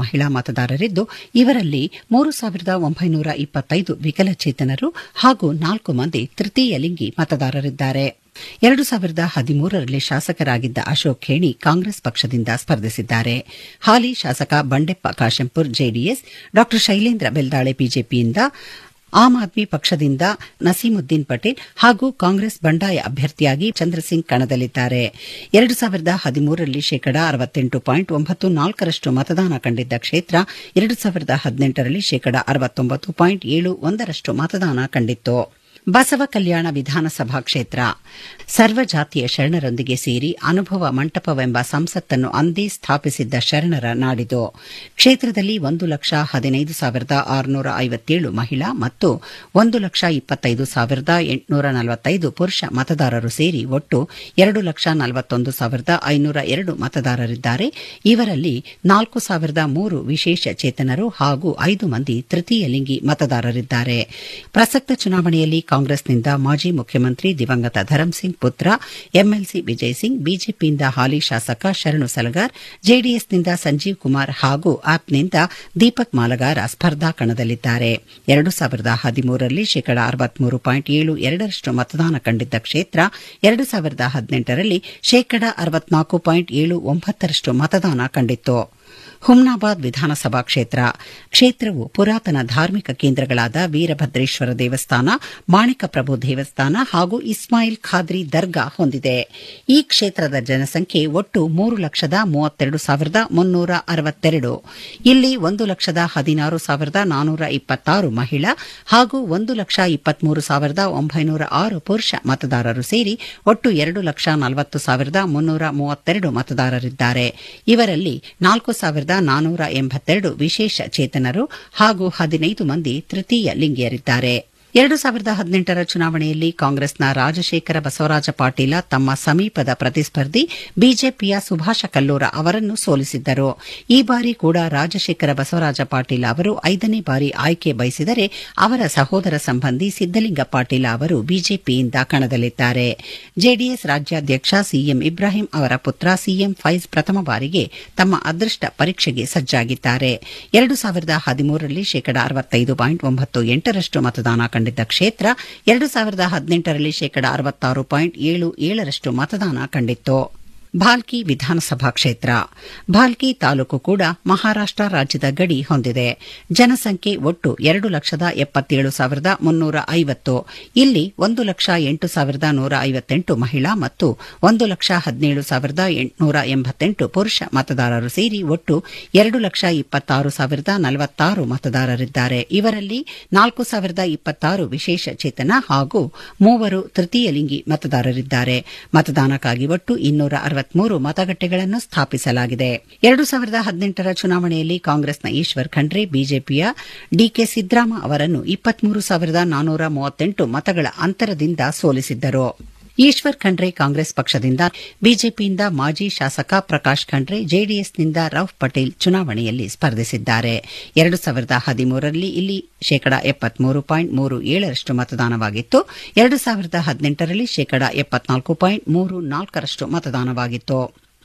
ಮಹಿಳಾ ಮತದಾರರಿದ್ದು ಇವರಲ್ಲಿ ಮೂರು ಸಾವಿರದ ಒಂಬೈನೂರ ಇಪ್ಪತ್ತೈದು ವಿಕಲಚೇತನರು ಹಾಗೂ ನಾಲ್ಕು ಮಂದಿ ತೃತೀಯ ಲಿಂಗಿ ಮತದಾರರಿದ್ದಾರೆ ಎರಡು ಸಾವಿರದ ಹದಿಮೂರರಲ್ಲಿ ಶಾಸಕರಾಗಿದ್ದ ಅಶೋಕ್ ಖೇಣಿ ಕಾಂಗ್ರೆಸ್ ಪಕ್ಷದಿಂದ ಸ್ಪರ್ಧಿಸಿದ್ದಾರೆ ಹಾಲಿ ಶಾಸಕ ಬಂಡೆಪ್ಪ ಕಾಶೆಂಪುರ್ ಜೆಡಿಎಸ್ ಡಾ ಶೈಲೇಂದ್ರ ಬೆಲ್ದಾಳೆ ಬಿಜೆಪಿಯಿಂದ ಆಮ್ ಆದ್ಮಿ ಪಕ್ಷದಿಂದ ನಸೀಮುದ್ದೀನ್ ಪಟೇಲ್ ಹಾಗೂ ಕಾಂಗ್ರೆಸ್ ಬಂಡಾಯ ಅಭ್ಯರ್ಥಿಯಾಗಿ ಚಂದ್ರಸಿಂಗ್ ಕಣದಲ್ಲಿದ್ದಾರೆ ಎರಡು ಸಾವಿರದ ಹದಿಮೂರರಲ್ಲಿ ಶೇಕಡಾ ಅರವತ್ತೆಂಟು ಪಾಯಿಂಟ್ ಒಂಬತ್ತು ನಾಲ್ಕರಷ್ಟು ಮತದಾನ ಕಂಡಿದ್ದ ಕ್ಷೇತ್ರ ಎರಡು ಸಾವಿರದ ಹದಿನೆಂಟರಲ್ಲಿ ಶೇಕಡಾ ಅರವತ್ತೊಂಬತ್ತು ಪಾಯಿಂಟ್ ಏಳು ಒಂದರಷ್ಟು ಮತದಾನ ಕಂಡಿತ್ತು ಬಸವ ಕಲ್ಯಾಣ ವಿಧಾನಸಭಾ ಕ್ಷೇತ್ರ ಸರ್ವಜಾತಿಯ ಶರಣರೊಂದಿಗೆ ಸೇರಿ ಅನುಭವ ಮಂಟಪವೆಂಬ ಸಂಸತ್ತನ್ನು ಅಂದೇ ಸ್ಥಾಪಿಸಿದ್ದ ಶರಣರ ನಾಡಿದು ಕ್ಷೇತ್ರದಲ್ಲಿ ಒಂದು ಲಕ್ಷ ಹದಿನೈದು ಸಾವಿರದ ಆರುನೂರ ಐವತ್ತೇಳು ಮಹಿಳಾ ಮತ್ತು ಒಂದು ಲಕ್ಷ ಇಪ್ಪತ್ತೈದು ಸಾವಿರದ ಎಂಟುನೂರ ನಲವತ್ತೈದು ಪುರುಷ ಮತದಾರರು ಸೇರಿ ಒಟ್ಟು ಎರಡು ಲಕ್ಷ ನಲವತ್ತೊಂದು ಸಾವಿರದ ಐನೂರ ಎರಡು ಮತದಾರರಿದ್ದಾರೆ ಇವರಲ್ಲಿ ನಾಲ್ಕು ಸಾವಿರದ ಮೂರು ವಿಶೇಷ ಚೇತನರು ಹಾಗೂ ಐದು ಮಂದಿ ತೃತೀಯ ಲಿಂಗಿ ಮತದಾರರಿದ್ದಾರೆ ಪ್ರಸಕ್ತ ಚುನಾವಣೆಯಲ್ಲಿ ಕಾಂಗ್ರೆಸ್ನಿಂದ ಮಾಜಿ ಮುಖ್ಯಮಂತ್ರಿ ದಿವಂಗತ ಧರಂಸಿಂಗ್ ಪುತ್ರ ಎಂಎಲ್ಸಿ ವಿಜಯ್ ಸಿಂಗ್ ಬಿಜೆಪಿಯಿಂದ ಹಾಲಿ ಶಾಸಕ ಶರಣು ಸಲಗಾರ್ ಜೆಡಿಎಸ್ನಿಂದ ಸಂಜೀವ್ ಕುಮಾರ್ ಹಾಗೂ ಆಪ್ನಿಂದ ದೀಪಕ್ ಮಾಲಗಾರ ಸ್ಪರ್ಧಾ ಕಣದಲ್ಲಿದ್ದಾರೆ ಎರಡು ಸಾವಿರದ ಹದಿಮೂರರಲ್ಲಿ ಶೇಕಡಾ ಅರವತ್ಮೂರು ಪಾಯಿಂಟ್ ಏಳು ಎರಡರಷ್ಟು ಮತದಾನ ಕಂಡಿದ್ದ ಕ್ಷೇತ್ರ ಎರಡು ಸಾವಿರದ ಹದಿನೆಂಟರಲ್ಲಿ ಶೇಕಡಾ ಅರವತ್ನಾಲ್ಕು ಪಾಯಿಂಟ್ ಏಳು ಒಂಬತ್ತರಷ್ಟು ಮತದಾನ ಕಂಡಿತ್ತು ಹುಮ್ನಾಬಾದ್ ವಿಧಾನಸಭಾ ಕ್ಷೇತ್ರ ಕ್ಷೇತ್ರವು ಪುರಾತನ ಧಾರ್ಮಿಕ ಕೇಂದ್ರಗಳಾದ ವೀರಭದ್ರೇಶ್ವರ ದೇವಸ್ಥಾನ ಮಾಣಿಕಪ್ರಭು ದೇವಸ್ಥಾನ ಹಾಗೂ ಇಸ್ಮಾಯಿಲ್ ಖಾದ್ರಿ ದರ್ಗಾ ಹೊಂದಿದೆ ಈ ಕ್ಷೇತ್ರದ ಜನಸಂಖ್ಯೆ ಒಟ್ಟು ಮೂರು ಲಕ್ಷದ ಮೂವತ್ತೆರಡು ಸಾವಿರದ ಮುನ್ನೂರ ಅರವತ್ತೆರಡು ಇಲ್ಲಿ ಒಂದು ಲಕ್ಷದ ಹದಿನಾರು ಸಾವಿರದ ನಾನೂರ ಇಪ್ಪತ್ತಾರು ಮಹಿಳಾ ಹಾಗೂ ಒಂದು ಲಕ್ಷ ಇಪ್ಪತ್ಮೂರು ಸಾವಿರದ ಒಂಬೈನೂರ ಆರು ಪುರುಷ ಮತದಾರರು ಸೇರಿ ಒಟ್ಟು ಎರಡು ಲಕ್ಷ ನಲವತ್ತು ಸಾವಿರದ ಮುನ್ನೂರ ಮೂವತ್ತೆರಡು ಮತದಾರರಿದ್ದಾರೆ ಇವರಲ್ಲಿ ನಾಲ್ಕು ಸಾವಿರದ ನಾನೂರ ಎಂಬತ್ತೆರಡು ವಿಶೇಷ ಚೇತನರು ಹಾಗೂ ಹದಿನೈದು ಮಂದಿ ತೃತೀಯ ಲಿಂಗಿಯರಿದ್ದಾರೆ ಎರಡು ಸಾವಿರದ ಹದಿನೆಂಟರ ಚುನಾವಣೆಯಲ್ಲಿ ಕಾಂಗ್ರೆಸ್ನ ರಾಜಶೇಖರ ಬಸವರಾಜ ಪಾಟೀಲ ತಮ್ಮ ಸಮೀಪದ ಪ್ರತಿಸ್ಪರ್ಧಿ ಬಿಜೆಪಿಯ ಸುಭಾಷ ಕಲ್ಲೂರ ಅವರನ್ನು ಸೋಲಿಸಿದ್ದರು ಈ ಬಾರಿ ಕೂಡ ರಾಜಶೇಖರ ಬಸವರಾಜ ಪಾಟೀಲ ಅವರು ಐದನೇ ಬಾರಿ ಆಯ್ಕೆ ಬಯಸಿದರೆ ಅವರ ಸಹೋದರ ಸಂಬಂಧಿ ಸಿದ್ದಲಿಂಗ ಪಾಟೀಲ ಅವರು ಬಿಜೆಪಿಯಿಂದ ಕಣದಲ್ಲಿದ್ದಾರೆ ಜೆಡಿಎಸ್ ರಾಜ್ಯಾಧ್ಯಕ್ಷ ಸಿಎಂ ಇಬ್ರಾಹಿಂ ಅವರ ಪುತ್ರ ಸಿಎಂ ಫೈಜ್ ಪ್ರಥಮ ಬಾರಿಗೆ ತಮ್ಮ ಅದೃಷ್ಟ ಪರೀಕ್ಷೆಗೆ ಸಜ್ಜಾಗಿದ್ದಾರೆ ಎರಡು ಸಾವಿರದ ಹದಿಮೂರರಲ್ಲಿ ಶೇಕಡಾ ಅರವತ್ತೈದು ಪಾಯಿಂಟ್ ಒಂಬತ್ತು ಎಂಟರಷ್ಟು ಮತದಾನ ಕಂಡಿದ್ದ ಕ್ಷೇತ್ರ ಎರಡು ಸಾವಿರದ ಹದಿನೆಂಟರಲ್ಲಿ ಶೇಕಡಾ ಅರವತ್ತಾರು ಪಾಯಿಂಟ್ ಏಳು ಏಳರಷ್ಟು ಮತದಾನ ಕಂಡಿತ್ತು ಭಾಲ್ಕಿ ವಿಧಾನಸಭಾ ಕ್ಷೇತ್ರ ಭಾಲ್ಕಿ ತಾಲೂಕು ಕೂಡ ಮಹಾರಾಷ್ಟ ರಾಜ್ಯದ ಗಡಿ ಹೊಂದಿದೆ ಜನಸಂಖ್ಯೆ ಒಟ್ಟು ಎರಡು ಲಕ್ಷದ ಎಪ್ಪತ್ತೇಳು ಸಾವಿರದ ಮುನ್ನೂರ ಐವತ್ತು ಇಲ್ಲಿ ಒಂದು ಲಕ್ಷ ಎಂಟು ಸಾವಿರದ ನೂರ ಐವತ್ತೆಂಟು ಮಹಿಳಾ ಮತ್ತು ಒಂದು ಲಕ್ಷ ಹದಿನೇಳು ಸಾವಿರದ ಎಂಟುನೂರ ಎಂಬತ್ತೆಂಟು ಪುರುಷ ಮತದಾರರು ಸೇರಿ ಒಟ್ಟು ಎರಡು ಲಕ್ಷ ಇಪ್ಪತ್ತಾರು ಸಾವಿರದ ನಲವತ್ತಾರು ಮತದಾರರಿದ್ದಾರೆ ಇವರಲ್ಲಿ ನಾಲ್ಕು ಸಾವಿರದ ಇಪ್ಪತ್ತಾರು ವಿಶೇಷ ಚೇತನ ಹಾಗೂ ಮೂವರು ತೃತೀಯ ಲಿಂಗಿ ಮತದಾರರಿದ್ದಾರೆ ಮತದಾನಕ್ಕಾಗಿ ಒಟ್ಟು ಇನ್ನೂರ ಅರವತ್ಮೂರು ಮತಗಟ್ಟೆಗಳನ್ನು ಸ್ಥಾಪಿಸಲಾಗಿದೆ ಎರಡು ಸಾವಿರದ ಹದಿನೆಂಟರ ಚುನಾವಣೆಯಲ್ಲಿ ಕಾಂಗ್ರೆಸ್ನ ಈಶ್ವರ್ ಖಂಡ್ರೆ ಬಿಜೆಪಿಯ ಡಿಕೆ ಸಿದ್ದರಾಮ ಅವರನ್ನು ಇಪ್ಪತ್ಮೂರು ಸಾವಿರದ ನಾನೂರ ಮೂವತ್ತೆಂಟು ಮತಗಳ ಅಂತರದಿಂದ ಸೋಲಿಸಿದ್ದರು ಈಶ್ವರ್ ಖಂಡ್ರೆ ಕಾಂಗ್ರೆಸ್ ಪಕ್ಷದಿಂದ ಬಿಜೆಪಿಯಿಂದ ಮಾಜಿ ಶಾಸಕ ಪ್ರಕಾಶ್ ಖಂಡ್ರೆ ಜೆಡಿಎಸ್ನಿಂದ ರೌಫ್ ಪಟೇಲ್ ಚುನಾವಣೆಯಲ್ಲಿ ಸ್ಪರ್ಧಿಸಿದ್ದಾರೆ ಎರಡು ಸಾವಿರದ ಹದಿಮೂರರಲ್ಲಿ ಇಲ್ಲಿ ಶೇಕಡಾ ಎಪ್ಪತ್ಮೂರು ಪಾಯಿಂಟ್ ಮೂರು ಏಳರಷ್ಟು ಮತದಾನವಾಗಿತ್ತು ಎರಡು ಸಾವಿರದ ಹದಿನೆಂಟರಲ್ಲಿ ಶೇಕಡಾ ಎಪ್ಪತ್ನಾಲ್ಕು ಪಾಯಿಂಟ್ ಮೂರು ನಾಲ್ಕರಷ್ಟು ಮತದಾನವಾಗಿತ್ತು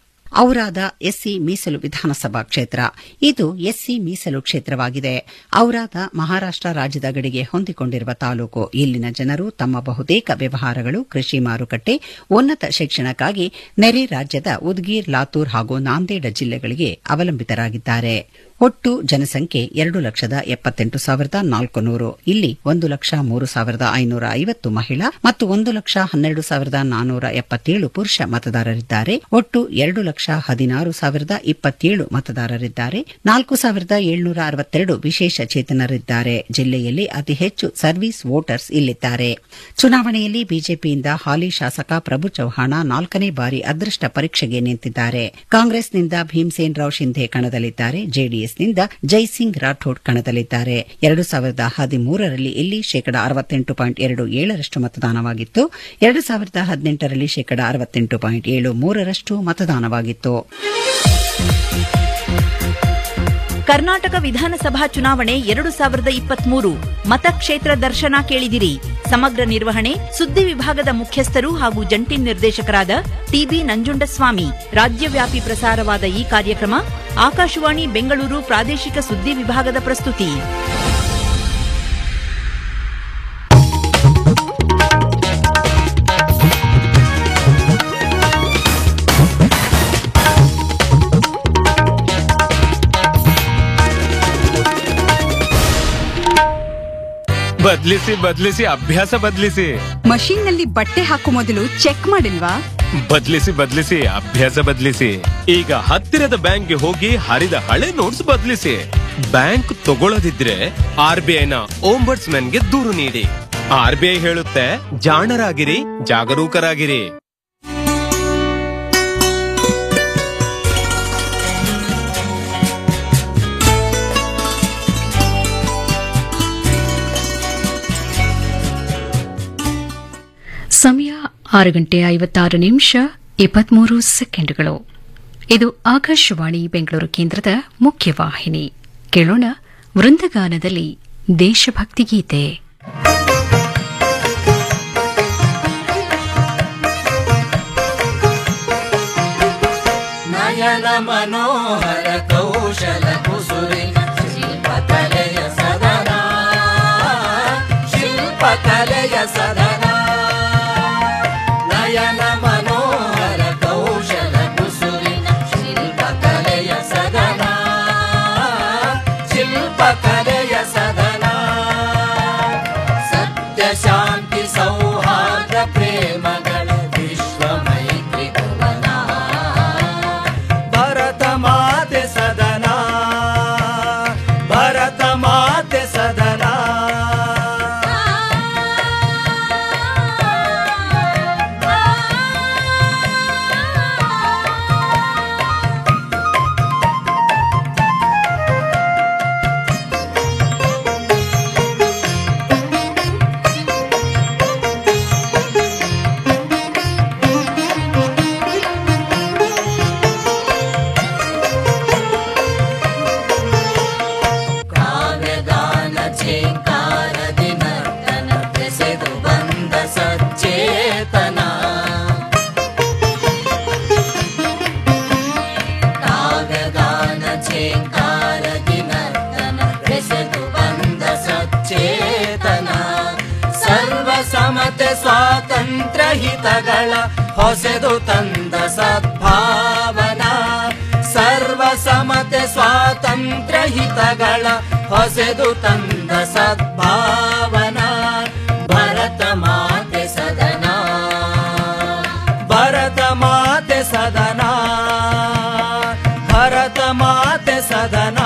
ಔರಾದ ಎಸ್ಸಿ ಮೀಸಲು ವಿಧಾನಸಭಾ ಕ್ಷೇತ್ರ ಇದು ಎಸ್ಸಿ ಮೀಸಲು ಕ್ಷೇತ್ರವಾಗಿದೆ ಔರಾದ ಮಹಾರಾಷ್ಟ ರಾಜ್ಯದ ಗಡಿಗೆ ಹೊಂದಿಕೊಂಡಿರುವ ತಾಲೂಕು ಇಲ್ಲಿನ ಜನರು ತಮ್ಮ ಬಹುತೇಕ ವ್ಯವಹಾರಗಳು ಕೃಷಿ ಮಾರುಕಟ್ಟೆ ಉನ್ನತ ಶಿಕ್ಷಣಕ್ಕಾಗಿ ನೆರೆ ರಾಜ್ಯದ ಉದ್ಗೀರ್ ಲಾತೂರ್ ಹಾಗೂ ನಾಂದೇಡ ಜಿಲ್ಲೆಗಳಿಗೆ ಅವಲಂಬಿತರಾಗಿದ್ದಾರೆ ಒಟ್ಟು ಜನಸಂಖ್ಯೆ ಎರಡು ಲಕ್ಷದ ಎಪ್ಪತ್ತೆಂಟು ಸಾವಿರದ ನಾಲ್ಕು ನೂರು ಇಲ್ಲಿ ಒಂದು ಲಕ್ಷ ಮೂರು ಸಾವಿರದ ಐನೂರ ಐವತ್ತು ಮಹಿಳಾ ಮತ್ತು ಒಂದು ಲಕ್ಷ ಹನ್ನೆರಡು ಸಾವಿರದ ನಾನೂರ ಎಪ್ಪತ್ತೇಳು ಪುರುಷ ಮತದಾರರಿದ್ದಾರೆ ಒಟ್ಟು ಎರಡು ಲಕ್ಷ ಹದಿನಾರು ಸಾವಿರದ ಇಪ್ಪತ್ತೇಳು ಮತದಾರರಿದ್ದಾರೆ ನಾಲ್ಕು ಸಾವಿರದ ಏಳ್ನೂರ ಅರವತ್ತೆರಡು ವಿಶೇಷ ಚೇತನರಿದ್ದಾರೆ ಜಿಲ್ಲೆಯಲ್ಲಿ ಅತಿ ಹೆಚ್ಚು ಸರ್ವೀಸ್ ವೋಟರ್ಸ್ ಇಲ್ಲಿದ್ದಾರೆ ಚುನಾವಣೆಯಲ್ಲಿ ಬಿಜೆಪಿಯಿಂದ ಹಾಲಿ ಶಾಸಕ ಪ್ರಭು ಚೌಹಾಣ ನಾಲ್ಕನೇ ಬಾರಿ ಅದೃಷ್ಟ ಪರೀಕ್ಷೆಗೆ ನಿಂತಿದ್ದಾರೆ ಕಾಂಗ್ರೆಸ್ನಿಂದ ಭೀಮ್ಸೇನ್ ರಾವ್ ಶಿಂಧೆ ಕಣದಲ್ಲಿದ್ದಾರೆ ಜೆಡಿಎಸ್ನಿಂದ ಜೈಸಿಂಗ್ ರಾಠೋಡ್ ಕಣದಲ್ಲಿದ್ದಾರೆ ಎರಡು ಸಾವಿರದ ಹದಿಮೂರರಲ್ಲಿ ಇಲ್ಲಿ ಶೇಕಡಾ ಅರವತ್ತೆಂಟು ಪಾಯಿಂಟ್ ಎರಡು ಏಳರಷ್ಟು ಮತದಾನವಾಗಿತ್ತು ಎರಡು ಸಾವಿರದ ಹದಿನೆಂಟರಲ್ಲಿ ಶೇಕಡಾ ಅರವತ್ತೆಂಟು ಪಾಯಿಂಟ್ ಏಳು ಮೂರರಷ್ಟು ಮತದಾನವಾಗಿತ್ತು ಕರ್ನಾಟಕ ವಿಧಾನಸಭಾ ಚುನಾವಣೆ ಎರಡು ಸಾವಿರದ ಇಪ್ಪತ್ಮೂರು ಮತಕ್ಷೇತ್ರ ದರ್ಶನ ಕೇಳಿದಿರಿ ಸಮಗ್ರ ನಿರ್ವಹಣೆ ಸುದ್ದಿ ವಿಭಾಗದ ಮುಖ್ಯಸ್ಥರು ಹಾಗೂ ಜಂಟಿ ನಿರ್ದೇಶಕರಾದ ಟಿಬಿ ನಂಜುಂಡಸ್ವಾಮಿ ರಾಜ್ಯವ್ಯಾಪಿ ಪ್ರಸಾರವಾದ ಈ ಕಾರ್ಯಕ್ರಮ ಆಕಾಶವಾಣಿ ಬೆಂಗಳೂರು ಪ್ರಾದೇಶಿಕ ಸುದ್ದಿ ವಿಭಾಗದ ಪ್ರಸ್ತುತಿ ಬದ್ಲಿಸಿ ಬದ್ಲಿಸಿ ಅಭ್ಯಾಸ ಬದ್ಲಿಸಿ ಮಷೀನ್ ನಲ್ಲಿ ಬಟ್ಟೆ ಹಾಕೋ ಮೊದಲು ಚೆಕ್ ಮಾಡಿಲ್ವಾ ಬದ್ಲಿಸಿ ಬದ್ಲಿಸಿ ಅಭ್ಯಾಸ ಬದ್ಲಿಸಿ ಈಗ ಹತ್ತಿರದ ಬ್ಯಾಂಕ್ಗೆ ಹೋಗಿ ಹರಿದ ಹಳೆ ನೋಟ್ಸ್ ಬದ್ಲಿಸಿ ಬ್ಯಾಂಕ್ ತಗೊಳ್ಳದಿದ್ರೆ ಆರ್ ಬಿ ಐನ ಓಂಬರ್ಟ್ಸ್ ಗೆ ದೂರು ನೀಡಿ ಆರ್ ಬಿ ಐ ಹೇಳುತ್ತೆ ಜಾಣರಾಗಿರಿ ಜಾಗರೂಕರಾಗಿರಿ ಸಮಯ ಆರು ಗಂಟೆ ಐವತ್ತಾರು ನಿಮಿಷ ಇಪ್ಪತ್ಮೂರು ಸೆಕೆಂಡುಗಳು ಇದು ಆಕಾಶವಾಣಿ ಬೆಂಗಳೂರು ಕೇಂದ್ರದ ಮುಖ್ಯವಾಹಿನಿ ಕೇಳೋಣ ವೃಂದಗಾನದಲ್ಲಿ ದೇಶಭಕ್ತಿ ಗೀತೆ ನಯನ ಮನೋಹರ ಕೌಶಲ ಕುಸುರಿ ಶಿಲ್ಪಕಲೆಯ ಸದನ ಶಿಲ್ಪಕಲೆಯ ಸದನ ನಯನ ಮನೋಹರ ಕೌಶಲ ಕುಸುರಿ ಶಿಲ್ಪಕಲೆಯ ಸದನ ಶಿಲ್ಪಕಲೆಯ ಸದನ ಸತ್ಯ ಶಾಂತಿ ಸೌಹಾರ್ದ ಪ್ರೇಮಗಳ ವಿಶ್ವ ಮೈತ್ರಿ ಭುವನ ಭರತ ಮಾತೆ ಸದನ ಭರತ ಮಾತೆ ಸದನ ಕಾವ್ಯಗಾನ ಚೇಂಕಾರದಿ ನರ್ತನ ಬೆಸೆದು ಬಂದ ಸಚ್ಚೇತನ ಕಾವ್ಯಗಾನ ಚೇಂಕಾರದಿ ನರ್ತನ ಬೆಸೆದು ಬಂದ ಸಚ್ಚೇತನ ಸರ್ವ ಸಮತೆ ಸ್ವಾತಂತ್ರ್ಯ ಹಿತಗಳ ಹೊಸೆದು ತಂದ ಸದ್ಭಾವನಾ ಸರ್ವ ಸಮತೆ ಸ್ವಾತಂತ್ರ್ಯ ಹಿತಗಳ ಹೊಸೆದು ತಂದ ಸದ್ಭಾವನಾ ಭರತ ಮಾತೆ ಸದನ ಭರತ ಮಾತೆ ಸದನ ಭರತ ಮಾತೆ ಸದನ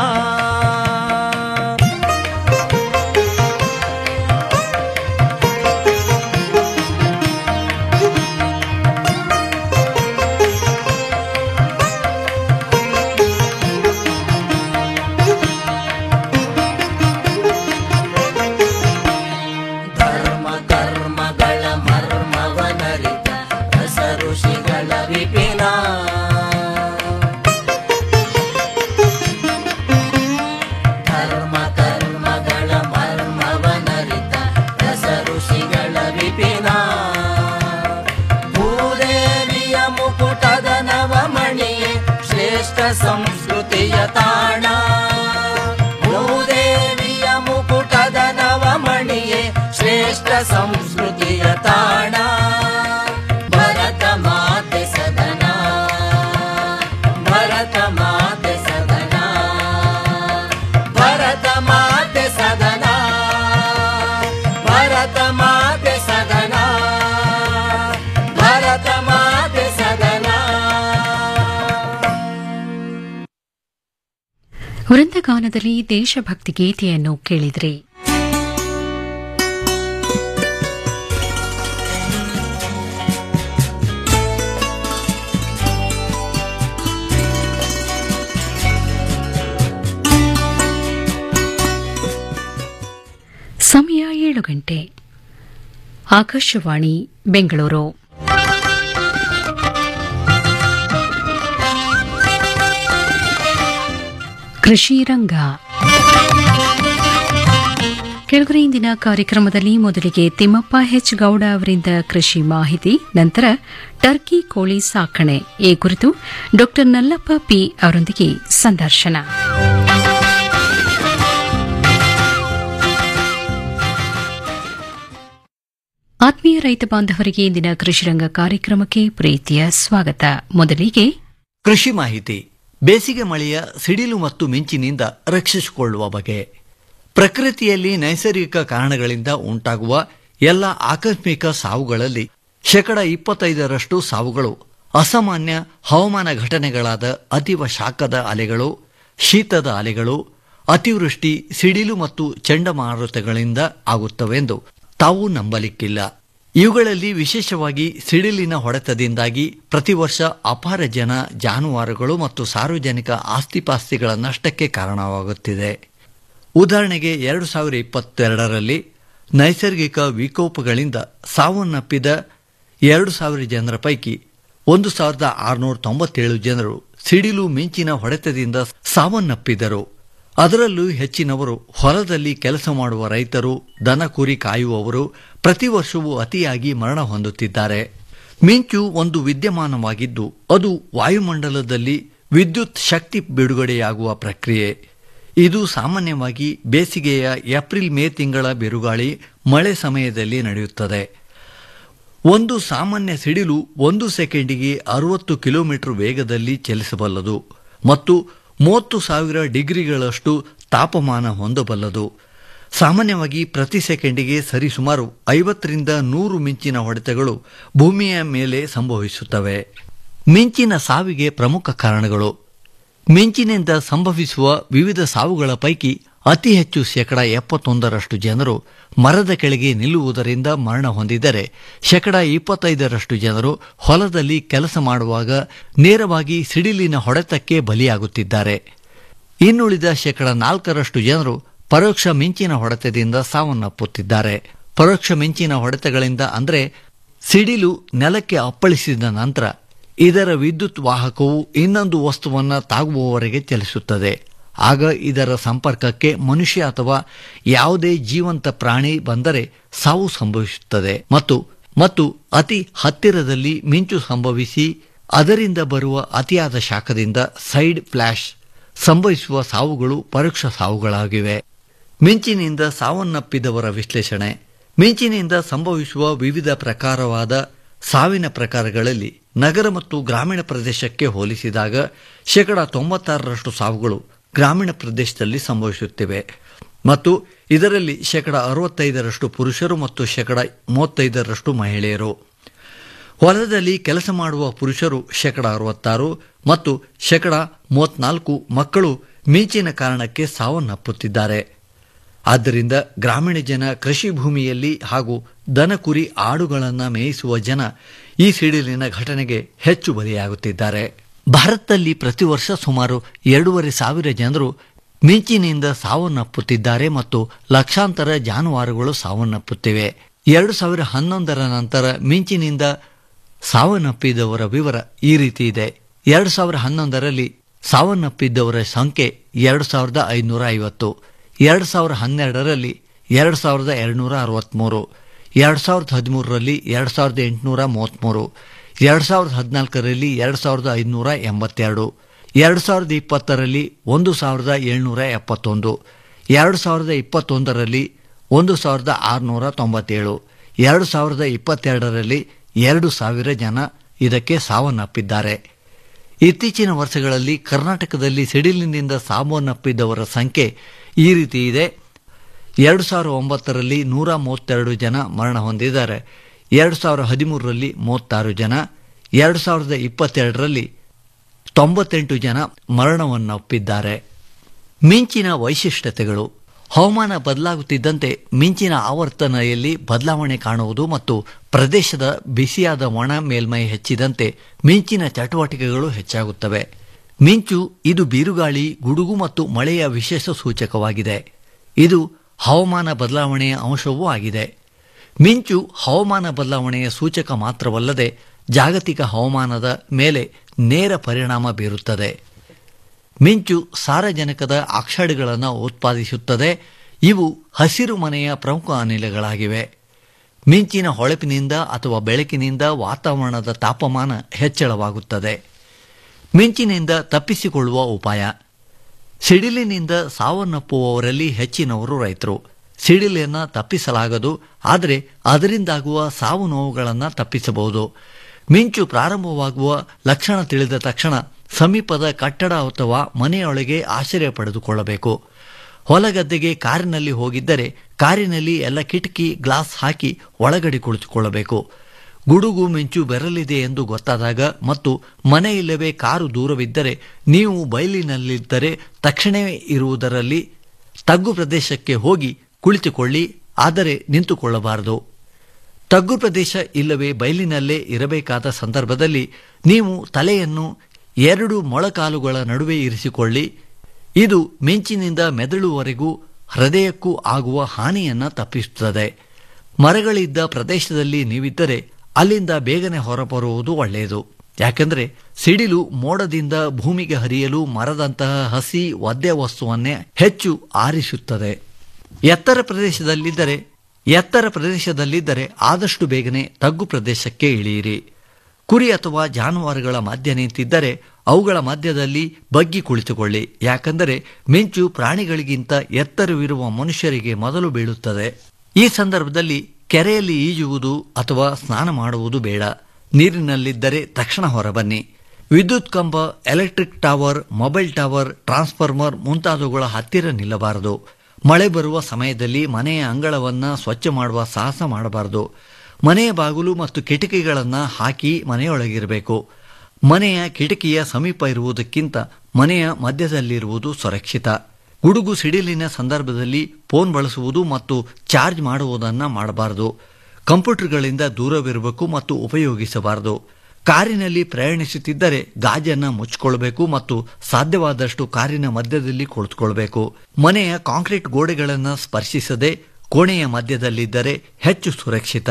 ಧರ್ಮ ಕರ್ಮಗಳ ಮರ್ಮವನರಿತ ರಸ ಋಷಿಗಳ ವಿಪಿನ ಧರ್ಮ ಕರ್ಮಗಳ ಮರ್ಮವನರಿತ ರಸ ಋಷಿಗಳ ವಿಪಿನ ಭೂದೇವಿಯ ಮುಕುಟದ ನವಮಣಿಯೇ ಶ್ರೇಷ್ಠ ಸಂಸ್ಕೃತಿಯ ತಾಣ ಭೂದೇವಿಯ ಮುಕುಟದ ನವಮಣಿಯೇ ಶ್ರೇಷ್ಠ ಸಂಸ್ಕೃತಿಯ ತಾಣ ಭರತ ಮಾತೆ ಸದನ ಭರತ ಮಾತೆ ಸದನ ಭರತ ಮಾತೆ ಸದನ ಭರತ ಮಾತೆ ಸದನ ಭರತ ಮಾತೆ ಸದನ ವೃಂದಗಾನದಲ್ಲಿ ದೇಶಭಕ್ತಿ ಗೀತೆಯನ್ನು ಕೇಳಿದ್ರಿ ಸಮಯ ಏಳು ಗಂಟೆ ಆಕಾಶವಾಣಿ ಬೆಂಗಳೂರು ಕೃಷಿ ರಂಗ ಕೆಳಗರೆ ಇಂದಿನ ಕಾರ್ಯಕ್ರಮದಲ್ಲಿ ಮೊದಲಿಗೆ ತಿಮ್ಮಪ್ಪ ಹೆಚ್ ಗೌಡ ಅವರಿಂದ ಕೃಷಿ ಮಾಹಿತಿ ನಂತರ ಟರ್ಕಿ ಕೋಳಿ ಸಾಕಣೆ ಈ ಕುರಿತು ಡಾ ನಲ್ಲಪ್ಪ ಪಿ ಅವರೊಂದಿಗೆ ಸಂದರ್ಶನ ಆತ್ಮೀಯ ರೈತ ಬಾಂಧವರಿಗೆ ಇಂದಿನ ಕೃಷಿರಂಗ ಕಾರ್ಯಕ್ರಮಕ್ಕೆ ಪ್ರೀತಿಯ ಸ್ವಾಗತ ಮೊದಲಿಗೆ ಕೃಷಿ ಮಾಹಿತಿ ಬೇಸಿಗೆ ಮಳೆಯ ಸಿಡಿಲು ಮತ್ತು ಮಿಂಚಿನಿಂದ ರಕ್ಷಿಸಿಕೊಳ್ಳುವ ಬಗೆ ಪ್ರಕೃತಿಯಲ್ಲಿ ನೈಸರ್ಗಿಕ ಕಾರಣಗಳಿಂದ ಉಂಟಾಗುವ ಎಲ್ಲ ಆಕಸ್ಮಿಕ ಸಾವುಗಳಲ್ಲಿ ಶೇಕಡ ಇಪ್ಪತ್ತೈದರಷ್ಟು ಸಾವುಗಳು ಅಸಾಮಾನ್ಯ ಹವಾಮಾನ ಘಟನೆಗಳಾದ ಅತೀವ ಶಾಖದ ಅಲೆಗಳು ಶೀತದ ಅಲೆಗಳು ಅತಿವೃಷ್ಟಿ ಸಿಡಿಲು ಮತ್ತು ಚಂಡಮಾರುತಗಳಿಂದ ಆಗುತ್ತವೆಂದು ತಾವು ನಂಬಲಿಕ್ಕಿಲ್ಲ ಇವುಗಳಲ್ಲಿ ವಿಶೇಷವಾಗಿ ಸಿಡಿಲಿನ ಹೊಡೆತದಿಂದಾಗಿ ಪ್ರತಿ ವರ್ಷ ಅಪಾರ ಜನ ಜಾನುವಾರುಗಳು ಮತ್ತು ಸಾರ್ವಜನಿಕ ಆಸ್ತಿಪಾಸ್ತಿಗಳ ನಷ್ಟಕ್ಕೆ ಕಾರಣವಾಗುತ್ತಿದೆ ಉದಾಹರಣೆಗೆ ಎರಡು ಸಾವಿರ ಇಪ್ಪತ್ತೆರಡರಲ್ಲಿ ನೈಸರ್ಗಿಕ ವಿಕೋಪಗಳಿಂದ ಸಾವನ್ನಪ್ಪಿದ ಎರಡು ಸಾವಿರ ಜನರ ಪೈಕಿ ಒಂದು ಸಾವಿರದ ಆರುನೂರ ತೊಂಬತ್ತೇಳು ಜನರು ಸಿಡಿಲು ಮಿಂಚಿನ ಹೊಡೆತದಿಂದ ಸಾವನ್ನಪ್ಪಿದರು ಅದರಲ್ಲೂ ಹೆಚ್ಚಿನವರು ಹೊಲದಲ್ಲಿ ಕೆಲಸ ಮಾಡುವ ರೈತರು ದನ ಕುರಿ ಕಾಯುವವರು ಪ್ರತಿ ವರ್ಷವೂ ಅತಿಯಾಗಿ ಮರಣ ಹೊಂದುತ್ತಿದ್ದಾರೆ ಮಿಂಚು ಒಂದು ವಿದ್ಯಮಾನವಾಗಿದ್ದು ಅದು ವಾಯುಮಂಡಲದಲ್ಲಿ ವಿದ್ಯುತ್ ಶಕ್ತಿ ಬಿಡುಗಡೆಯಾಗುವ ಪ್ರಕ್ರಿಯೆ ಇದು ಸಾಮಾನ್ಯವಾಗಿ ಬೇಸಿಗೆಯ ಏಪ್ರಿಲ್ ಮೇ ತಿಂಗಳ ಬಿರುಗಾಳಿ ಮಳೆ ಸಮಯದಲ್ಲಿ ನಡೆಯುತ್ತದೆ ಒಂದು ಸಾಮಾನ್ಯ ಸಿಡಿಲು ಒಂದು ಸೆಕೆಂಡಿಗೆ ಅರವತ್ತು ಕಿಲೋಮೀಟರ್ ವೇಗದಲ್ಲಿ ಚಲಿಸಬಲ್ಲದು ಮತ್ತು ಮೂವತ್ತು ಸಾವಿರ ಡಿಗ್ರಿಗಳಷ್ಟು ತಾಪಮಾನ ಹೊಂದಬಲ್ಲದು ಸಾಮಾನ್ಯವಾಗಿ ಪ್ರತಿ ಸೆಕೆಂಡಿಗೆ ಸರಿಸುಮಾರು ಐವತ್ತರಿಂದ ನೂರು ಮಿಂಚಿನ ಹೊಡೆತಗಳು ಭೂಮಿಯ ಮೇಲೆ ಸಂಭವಿಸುತ್ತವೆ ಮಿಂಚಿನ ಸಾವಿಗೆ ಪ್ರಮುಖ ಕಾರಣಗಳು ಮಿಂಚಿನಿಂದ ಸಂಭವಿಸುವ ವಿವಿಧ ಸಾವುಗಳ ಪೈಕಿ ಅತಿ ಹೆಚ್ಚು ಶೇಕಡ ಎಪ್ಪತ್ತೊಂದರಷ್ಟು ಜನರು ಮರದ ಕೆಳಗೆ ನಿಲ್ಲುವುದರಿಂದ ಮರಣ ಹೊಂದಿದರೆ ಶೇಕಡ ಇಪ್ಪತ್ತೈದರಷ್ಟು ಜನರು ಹೊಲದಲ್ಲಿ ಕೆಲಸ ಮಾಡುವಾಗ ನೇರವಾಗಿ ಸಿಡಿಲಿನ ಹೊಡೆತಕ್ಕೆ ಬಲಿಯಾಗುತ್ತಿದ್ದಾರೆ ಇನ್ನುಳಿದ ಶೇಕಡ ನಾಲ್ಕರಷ್ಟು ಜನರು ಪರೋಕ್ಷ ಮಿಂಚಿನ ಹೊಡೆತದಿಂದ ಸಾವನ್ನಪ್ಪುತ್ತಿದ್ದಾರೆ ಪರೋಕ್ಷ ಮಿಂಚಿನ ಹೊಡೆತಗಳಿಂದ ಅಂದರೆ ಸಿಡಿಲು ನೆಲಕ್ಕೆ ಅಪ್ಪಳಿಸಿದ ನಂತರ ಇದರ ವಿದ್ಯುತ್ ವಾಹಕವು ಇನ್ನೊಂದು ವಸ್ತುವನ್ನು ತಾಗುವವರೆಗೆ ಚಲಿಸುತ್ತದೆ ಆಗ ಇದರ ಸಂಪರ್ಕಕ್ಕೆ ಮನುಷ್ಯ ಅಥವಾ ಯಾವುದೇ ಜೀವಂತ ಪ್ರಾಣಿ ಬಂದರೆ ಸಾವು ಸಂಭವಿಸುತ್ತದೆ ಮತ್ತು ಮತ್ತು ಅತಿ ಹತ್ತಿರದಲ್ಲಿ ಮಿಂಚು ಸಂಭವಿಸಿ ಅದರಿಂದ ಬರುವ ಅತಿಯಾದ ಶಾಖದಿಂದ ಸೈಡ್ ಫ್ಲಾಶ್ ಸಂಭವಿಸುವ ಸಾವುಗಳು ಪರೋಕ್ಷ ಸಾವುಗಳಾಗಿವೆ ಮಿಂಚಿನಿಂದ ಸಾವನ್ನಪ್ಪಿದವರ ವಿಶ್ಲೇಷಣೆ ಮಿಂಚಿನಿಂದ ಸಂಭವಿಸುವ ವಿವಿಧ ಪ್ರಕಾರವಾದ ಸಾವಿನ ಪ್ರಕಾರಗಳಲ್ಲಿ ನಗರ ಮತ್ತು ಗ್ರಾಮೀಣ ಪ್ರದೇಶಕ್ಕೆ ಹೋಲಿಸಿದಾಗ ಶೇಕಡ ತೊಂಬತ್ತಾರರಷ್ಟು ಸಾವುಗಳು ಗ್ರಾಮೀಣ ಪ್ರದೇಶದಲ್ಲಿ ಸಂಭವಿಸುತ್ತಿವೆ ಮತ್ತು ಇದರಲ್ಲಿ ಶೇಕಡ ಅರವತ್ತೈದರಷ್ಟು ಪುರುಷರು ಮತ್ತು ಶೇಕಡ ಮೂವತ್ತೈದರಷ್ಟು ಮಹಿಳೆಯರು ಹೊಲದಲ್ಲಿ ಕೆಲಸ ಮಾಡುವ ಪುರುಷರು ಶೇಕಡ ಅರವತ್ತಾರು ಮತ್ತು ಶೇಕಡ ಮೂವತ್ನಾಲ್ಕು ಮಕ್ಕಳು ಮಿಂಚಿನ ಕಾರಣಕ್ಕೆ ಸಾವನ್ನಪ್ಪುತ್ತಿದ್ದಾರೆ ಆದ್ದರಿಂದ ಗ್ರಾಮೀಣ ಜನ ಕೃಷಿ ಭೂಮಿಯಲ್ಲಿ ಹಾಗೂ ದನ ಕುರಿ ಆಡುಗಳನ್ನು ಮೇಯಿಸುವ ಜನ ಈ ಸಿಡಿಲಿನ ಘಟನೆಗೆ ಹೆಚ್ಚು ಬಲಿಯಾಗುತ್ತಿದ್ದಾರೆ ಭಾರತದಲ್ಲಿ ಪ್ರತಿ ವರ್ಷ ಸುಮಾರು ಎರಡೂವರೆ ಸಾವಿರ ಜನರು ಮಿಂಚಿನಿಂದ ಸಾವನ್ನಪ್ಪುತ್ತಿದ್ದಾರೆ ಮತ್ತು ಲಕ್ಷಾಂತರ ಜಾನುವಾರುಗಳು ಸಾವನ್ನಪ್ಪುತ್ತಿವೆ ಎರಡು ಸಾವಿರ ಹನ್ನೊಂದರ ನಂತರ ಮಿಂಚಿನಿಂದ ಸಾವನ್ನಪ್ಪಿದವರ ವಿವರ ಈ ರೀತಿ ಇದೆ ಎರಡು ಸಾವಿರ ಹನ್ನೊಂದರಲ್ಲಿ ಸಾವನ್ನಪ್ಪಿದ್ದವರ ಸಂಖ್ಯೆ ಎರಡು ಸಾವಿರದ ಐನೂರ ಐವತ್ತು ಎರಡು ಸಾವಿರ ಹನ್ನೆರಡರಲ್ಲಿ ಎರಡು ಸಾವಿರದ ಎರಡುನೂರ ಅರವತ್ತ್ಮೂರು ಎರಡು ಸಾವಿರದ ಹದಿಮೂರರಲ್ಲಿ ಎರಡು ಸಾವಿರದ ಎಂಟುನೂರ ಮೂವತ್ತ್ಮೂರು ಎರಡು ಸಾವಿರದ ಹದಿನಾಲ್ಕರಲ್ಲಿ ಎರಡು ಸಾವಿರದ ಐದುನೂರ ಎಂಬತ್ತೆರಡು ಎರಡು ಸಾವಿರದ ಇಪ್ಪತ್ತರಲ್ಲಿ ಒಂದು ಸಾವಿರದ ಏಳ್ನೂರ ಎಪ್ಪತ್ತೊಂದು ಎರಡು ಸಾವಿರದ ಇಪ್ಪತ್ತೊಂದರಲ್ಲಿ ಒಂದು ಸಾವಿರದ ಆರುನೂರ ತೊಂಬತ್ತೇಳು ಎರಡು ಸಾವಿರದ ಇಪ್ಪತ್ತೆರಡರಲ್ಲಿ ಎರಡು ಸಾವಿರ ಜನ ಇದಕ್ಕೆ ಸಾವನ್ನಪ್ಪಿದ್ದಾರೆ ಇತ್ತೀಚಿನ ವರ್ಷಗಳಲ್ಲಿ ಕರ್ನಾಟಕದಲ್ಲಿ ಸಿಡಿಲಿನಿಂದ ಸಾವನ್ನಪ್ಪಿದವರ ಸಂಖ್ಯೆ ಈ ರೀತಿ ಇದೆ ಎರಡು ಸಾವಿರ ಒಂಬತ್ತರಲ್ಲಿ ನೂರ ಮೂವತ್ತೆರಡು ಜನ ಮರಣ ಹೊಂದಿದ್ದಾರೆ ಎರಡು ಸಾವಿರ ಹದಿಮೂರರಲ್ಲಿ ಮೂವತ್ತಾರು ಜನ ಎರಡು ಸಾವಿರದ ಇಪ್ಪತ್ತೆರಡರಲ್ಲಿ ತೊಂಬತ್ತೆಂಟು ಜನ ಮರಣವನ್ನಪ್ಪಿದ್ದಾರೆ ಮಿಂಚಿನ ವೈಶಿಷ್ಟ್ಯತೆಗಳು ಹವಾಮಾನ ಬದಲಾಗುತ್ತಿದ್ದಂತೆ ಮಿಂಚಿನ ಆವರ್ತನೆಯಲ್ಲಿ ಬದಲಾವಣೆ ಕಾಣುವುದು ಮತ್ತು ಪ್ರದೇಶದ ಬಿಸಿಯಾದ ಒಣ ಮೇಲ್ಮೈ ಹೆಚ್ಚಿದಂತೆ ಮಿಂಚಿನ ಚಟುವಟಿಕೆಗಳು ಹೆಚ್ಚಾಗುತ್ತವೆ ಮಿಂಚು ಇದು ಬಿರುಗಾಳಿ ಗುಡುಗು ಮತ್ತು ಮಳೆಯ ವಿಶೇಷ ಸೂಚಕವಾಗಿದೆ ಇದು ಹವಾಮಾನ ಬದಲಾವಣೆಯ ಅಂಶವೂ ಆಗಿದೆ ಮಿಂಚು ಹವಾಮಾನ ಬದಲಾವಣೆಯ ಸೂಚಕ ಮಾತ್ರವಲ್ಲದೆ ಜಾಗತಿಕ ಹವಾಮಾನದ ಮೇಲೆ ನೇರ ಪರಿಣಾಮ ಬೀರುತ್ತದೆ ಮಿಂಚು ಸಾರಜನಕದ ಆಕ್ಸೈಡ್ಗಳನ್ನು ಉತ್ಪಾದಿಸುತ್ತದೆ ಇವು ಹಸಿರು ಮನೆಯ ಪ್ರಮುಖ ಅನಿಲಗಳಾಗಿವೆ ಮಿಂಚಿನ ಹೊಳಪಿನಿಂದ ಅಥವಾ ಬೆಳಕಿನಿಂದ ವಾತಾವರಣದ ತಾಪಮಾನ ಹೆಚ್ಚಳವಾಗುತ್ತದೆ ಮಿಂಚಿನಿಂದ ತಪ್ಪಿಸಿಕೊಳ್ಳುವ ಉಪಾಯ ಸಿಡಿಲಿನಿಂದ ಸಾವನ್ನಪ್ಪುವವರಲ್ಲಿ ಹೆಚ್ಚಿನವರು ರೈತರು ಸಿಡಿಲನ್ನು ತಪ್ಪಿಸಲಾಗದು ಆದರೆ ಅದರಿಂದಾಗುವ ಸಾವು ನೋವುಗಳನ್ನು ತಪ್ಪಿಸಬಹುದು ಮಿಂಚು ಪ್ರಾರಂಭವಾಗುವ ಲಕ್ಷಣ ತಿಳಿದ ತಕ್ಷಣ ಸಮೀಪದ ಕಟ್ಟಡ ಅಥವಾ ಮನೆಯೊಳಗೆ ಆಶ್ರಯ ಪಡೆದುಕೊಳ್ಳಬೇಕು ಹೊಲಗದ್ದೆಗೆ ಕಾರಿನಲ್ಲಿ ಹೋಗಿದ್ದರೆ ಕಾರಿನಲ್ಲಿ ಎಲ್ಲ ಕಿಟಕಿ ಗ್ಲಾಸ್ ಹಾಕಿ ಒಳಗಡೆ ಕುಳಿತುಕೊಳ್ಳಬೇಕು ಗುಡುಗು ಮಿಂಚು ಬೆರಲಿದೆ ಎಂದು ಗೊತ್ತಾದಾಗ ಮತ್ತು ಮನೆ ಇಲ್ಲವೇ ಕಾರು ದೂರವಿದ್ದರೆ ನೀವು ಬಯಲಿನಲ್ಲಿದ್ದರೆ ತಕ್ಷಣವೇ ಇರುವುದರಲ್ಲಿ ತಗ್ಗು ಪ್ರದೇಶಕ್ಕೆ ಹೋಗಿ ಕುಳಿತುಕೊಳ್ಳಿ ಆದರೆ ನಿಂತುಕೊಳ್ಳಬಾರದು ತಗ್ಗು ಪ್ರದೇಶ ಇಲ್ಲವೇ ಬಯಲಿನಲ್ಲೇ ಇರಬೇಕಾದ ಸಂದರ್ಭದಲ್ಲಿ ನೀವು ತಲೆಯನ್ನು ಎರಡು ಮೊಳಕಾಲುಗಳ ನಡುವೆ ಇರಿಸಿಕೊಳ್ಳಿ ಇದು ಮಿಂಚಿನಿಂದ ಮೆದುಳುವರೆಗೂ ಹೃದಯಕ್ಕೂ ಆಗುವ ಹಾನಿಯನ್ನು ತಪ್ಪಿಸುತ್ತದೆ ಮರಗಳಿದ್ದ ಪ್ರದೇಶದಲ್ಲಿ ನೀವಿದ್ದರೆ ಅಲ್ಲಿಂದ ಬೇಗನೆ ಹೊರಬರುವುದು ಒಳ್ಳೆಯದು ಯಾಕೆಂದರೆ ಸಿಡಿಲು ಮೋಡದಿಂದ ಭೂಮಿಗೆ ಹರಿಯಲು ಮರದಂತಹ ಹಸಿ ಒದ್ದೆ ವಸ್ತುವನ್ನೇ ಹೆಚ್ಚು ಆರಿಸುತ್ತದೆ ಎತ್ತರ ಪ್ರದೇಶದಲ್ಲಿದ್ದರೆ ಎತ್ತರ ಪ್ರದೇಶದಲ್ಲಿದ್ದರೆ ಆದಷ್ಟು ಬೇಗನೆ ತಗ್ಗು ಪ್ರದೇಶಕ್ಕೆ ಇಳಿಯಿರಿ ಕುರಿ ಅಥವಾ ಜಾನುವಾರುಗಳ ಮಧ್ಯ ನಿಂತಿದ್ದರೆ ಅವುಗಳ ಮಧ್ಯದಲ್ಲಿ ಬಗ್ಗಿ ಕುಳಿತುಕೊಳ್ಳಿ ಯಾಕಂದರೆ ಮಿಂಚು ಪ್ರಾಣಿಗಳಿಗಿಂತ ಎತ್ತರವಿರುವ ಮನುಷ್ಯರಿಗೆ ಮೊದಲು ಬೀಳುತ್ತದೆ ಈ ಸಂದರ್ಭದಲ್ಲಿ ಕೆರೆಯಲ್ಲಿ ಈಜುವುದು ಅಥವಾ ಸ್ನಾನ ಮಾಡುವುದು ಬೇಡ ನೀರಿನಲ್ಲಿದ್ದರೆ ತಕ್ಷಣ ಹೊರಬನ್ನಿ ವಿದ್ಯುತ್ ಕಂಬ electric tower mobile tower transformer ಮುಂತಾದವುಗಳ ಹತ್ತಿರ ನಿಲ್ಲಬಾರದು ಮಳೆ ಬರುವ ಸಮಯದಲ್ಲಿ ಮನೆಯ ಅಂಗಳವನ್ನು ಸ್ವಚ್ಛ ಮಾಡುವ ಸಾಹಸ ಮಾಡಬಾರದು ಮನೆಯ ಬಾಗಿಲು ಮತ್ತು ಕಿಟಕಿಗಳನ್ನು ಹಾಕಿ ಮನೆಯೊಳಗಿರಬೇಕು ಮನೆಯ ಕಿಟಕಿಯ ಸಮೀಪ ಇರುವುದಕ್ಕಿಂತ ಮನೆಯ ಮಧ್ಯದಲ್ಲಿರುವುದು ಸುರಕ್ಷಿತ ಗುಡುಗು ಸಿಡಿಲಿನ ಸಂದರ್ಭದಲ್ಲಿ ಫೋನ್ ಬಳಸುವುದು ಮತ್ತು ಚಾರ್ಜ್ ಮಾಡುವುದನ್ನು ಮಾಡಬಾರದು ಕಂಪ್ಯೂಟರ್ಗಳಿಂದ ದೂರವಿರಬೇಕು ಮತ್ತು ಉಪಯೋಗಿಸಬಾರದು ಕಾರಿನಲ್ಲಿ ಪ್ರಯಾಣಿಸುತ್ತಿದ್ದರೆ ಗಾಜನ್ನು ಮುಚ್ಚಿಕೊಳ್ಬೇಕು ಮತ್ತು ಸಾಧ್ಯವಾದಷ್ಟು ಕಾರಿನ ಮಧ್ಯದಲ್ಲಿ ಕುಳಿತುಕೊಳ್ಬೇಕು ಮನೆಯ ಕಾಂಕ್ರೀಟ್ ಗೋಡೆಗಳನ್ನು ಸ್ಪರ್ಶಿಸದೆ ಕೋಣೆಯ ಮಧ್ಯದಲ್ಲಿದ್ದರೆ ಹೆಚ್ಚು ಸುರಕ್ಷಿತ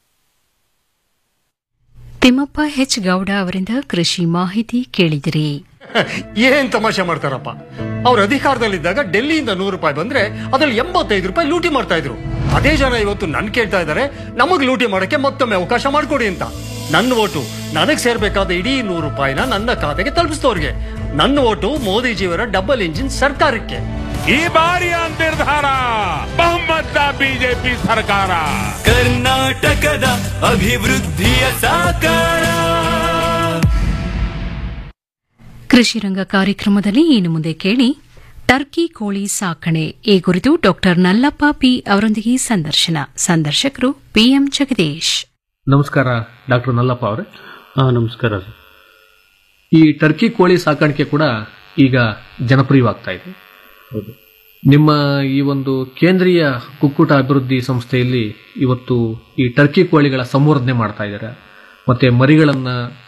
ತಿಮ್ಮಪ್ಪ ಹೆಚ್ ಗೌಡ ಅವರಿಂದ ಕೃಷಿ ಮಾಹಿತಿ ಕೇಳಿದಿರಿ ಏನ್ ತಮಾಷೆ ಮಾಡ್ತಾರಪ್ಪ ಅವ್ರ ಅಧಿಕಾರದಲ್ಲಿದ್ದಾಗ ಡೆಲ್ಲಿಯಿಂದ ನೂರು ರೂಪಾಯಿ ಬಂದ್ರೆ ಅದ್ರಲ್ಲಿ ಎಂಬತ್ತೈದು ರೂಪಾಯಿ ಲೂಟಿ ಮಾಡ್ತಾ ಇದ್ರು ಅದೇ ಜನ ಇವತ್ತು ನನ್ ಕೇಳ್ತಾ ಇದ್ದಾರೆ ನಮಗ್ ಲೂಟಿ ಮಾಡಕ್ಕೆ ಮತ್ತೊಮ್ಮೆ ಅವಕಾಶ ಮಾಡ್ಕೊಡಿ ಅಂತ ನನ್ನ ಓಟು ನನಗ್ ಸೇರ್ಬೇಕಾದ ಇಡೀ ನೂರು ರೂಪಾಯಿನ ನನ್ನ ಖಾತೆಗೆ ತಲುಪಿಸಿದವ್ರಿಗೆ ನನ್ನ ಓಟು ಮೋದಿಜಿಯವರ ಡಬಲ್ ಇಂಜಿನ್ ಸರ್ಕಾರಕ್ಕೆ ಈ ಬಾರಿಯ ನಿರ್ಧಾರ ಬಹುಮತ ಬಿಜೆಪಿ ಸರ್ಕಾರ ಕರ್ನಾಟಕದ ಅಭಿವೃದ್ಧಿಯ ಸಾಕಾರ ಕೃಷಿ ರಂಗ ಕಾರ್ಯಕ್ರಮದಲ್ಲಿ ಇನ್ನು ಮುಂದೆ ಕೇಳಿ ಟರ್ಕಿ ಕೋಳಿ ಸಾಕಣೆ ಈ ಕುರಿತು ಡಾಕ್ಟರ್ ನಲ್ಲಪ್ಪ ಪಿ ಅವರೊಂದಿಗೆ ಸಂದರ್ಶನ ಸಂದರ್ಶಕರು ಪಿಎಂ ಜಗದೀಶ್ ನಮಸ್ಕಾರ ಡಾಕ್ಟರ್ ನಲ್ಲಪ್ಪ ಅವರೇ ಹಾಂ ನಮಸ್ಕಾರ ಸರ್ ಈ ಟರ್ಕಿ ಕೋಳಿ ಸಾಕಾಣಿಕೆ ಕೂಡ ಈಗ ಜನಪ್ರಿಯವಾಗ್ತಾ ಇದೆ ಹೌದು ನಿಮ್ಮ ಈ ಒಂದು ಕೇಂದ್ರೀಯ ಕುಕ್ಕುಟ ಅಭಿವೃದ್ಧಿ ಸಂಸ್ಥೆಯಲ್ಲಿ ಇವತ್ತು ಈ ಟರ್ಕಿ ಕೋಳಿಗಳ ಸಂವರ್ಧನೆ ಮಾಡ್ತಾ ಇದ್ದಾರೆ ಮತ್ತೆ ಮರಿಗಳನ್ನ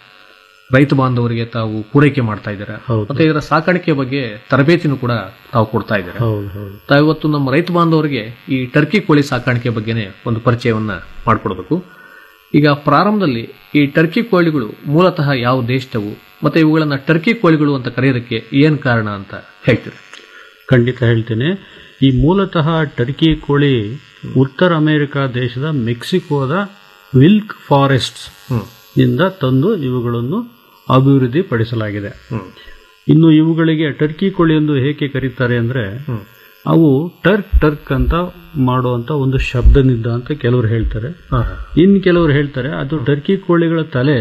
ರೈತ ಬಾಂಧವರಿಗೆ ತಾವು ಪೂರೈಕೆ ಮಾಡ್ತಾ ಇದ್ದಾರೆ ಹೌದು. ಮತ್ತೆ ಇದರ ಸಾಕಾಣಿಕೆ ಬಗ್ಗೆ ತರಬೇತಿನೂ ಕೂಡ ತಾವು ಕೊಡ್ತಾ ಇದ್ದಾರೆ ಹೌದು ಹೌದು ತಾವು ಇವತ್ತು ನಮ್ಮ ರೈತ ಬಾಂಧವರಿಗೆ ಈ ಟರ್ಕಿ ಕೋಳಿ ಸಾಕಾಣಿಕೆ ಬಗ್ಗೆನೇ ಒಂದು ಪರಿಚಯವನ್ನ ಮಾಡಿಕೊಡ್ಬೇಕು ಈಗ ಪ್ರಾರಂಭದಲ್ಲಿ ಈ ಟರ್ಕಿ ಕೋಳಿಗಳು ಮೂಲತಃ ಯಾವ ದೇಶದವು ಮತ್ತೆ ಇವುಗಳನ್ನ ಟರ್ಕಿ ಕೋಳಿಗಳು ಅಂತ ಕರೆಯೋದಕ್ಕೆ ಏನ್ ಕಾರಣ ಅಂತ ಹೇಳ್ತೀರಿ ಖಂಡಿತ ಹೇಳ್ತೇನೆ ಈ ಮೂಲತಃ ಟರ್ಕಿ ಕೋಳಿ ಉತ್ತರ ಅಮೆರಿಕ ದೇಶದ ಮೆಕ್ಸಿಕೋದ ವಿಲ್ಕ್ ಫಾರೆಸ್ಟ್ಸ್ ನಿಂದ ತಂದು ಇವುಗಳನ್ನು ಅಭಿವೃದ್ಧಿ ಪಡಿಸಲಾಗಿದೆ ಇನ್ನು ಇವುಗಳಿಗೆ ಟರ್ಕಿ ಕೋಳಿ ಎಂದು ಏಕೆ ಕರೀತಾರೆ ಅಂದ್ರೆ ಅವು ಟರ್ಕ್ ಟರ್ಕ್ ಅಂತ ಮಾಡುವಂತ ಒಂದು ಶಬ್ದನಿಂದ ಅಂತ ಕೆಲವರು ಹೇಳ್ತಾರೆ ಇನ್ ಕೆಲವರು ಹೇಳ್ತಾರೆ ಅದು ಟರ್ಕಿ ಕೋಳಿಗಳ ತಲೆ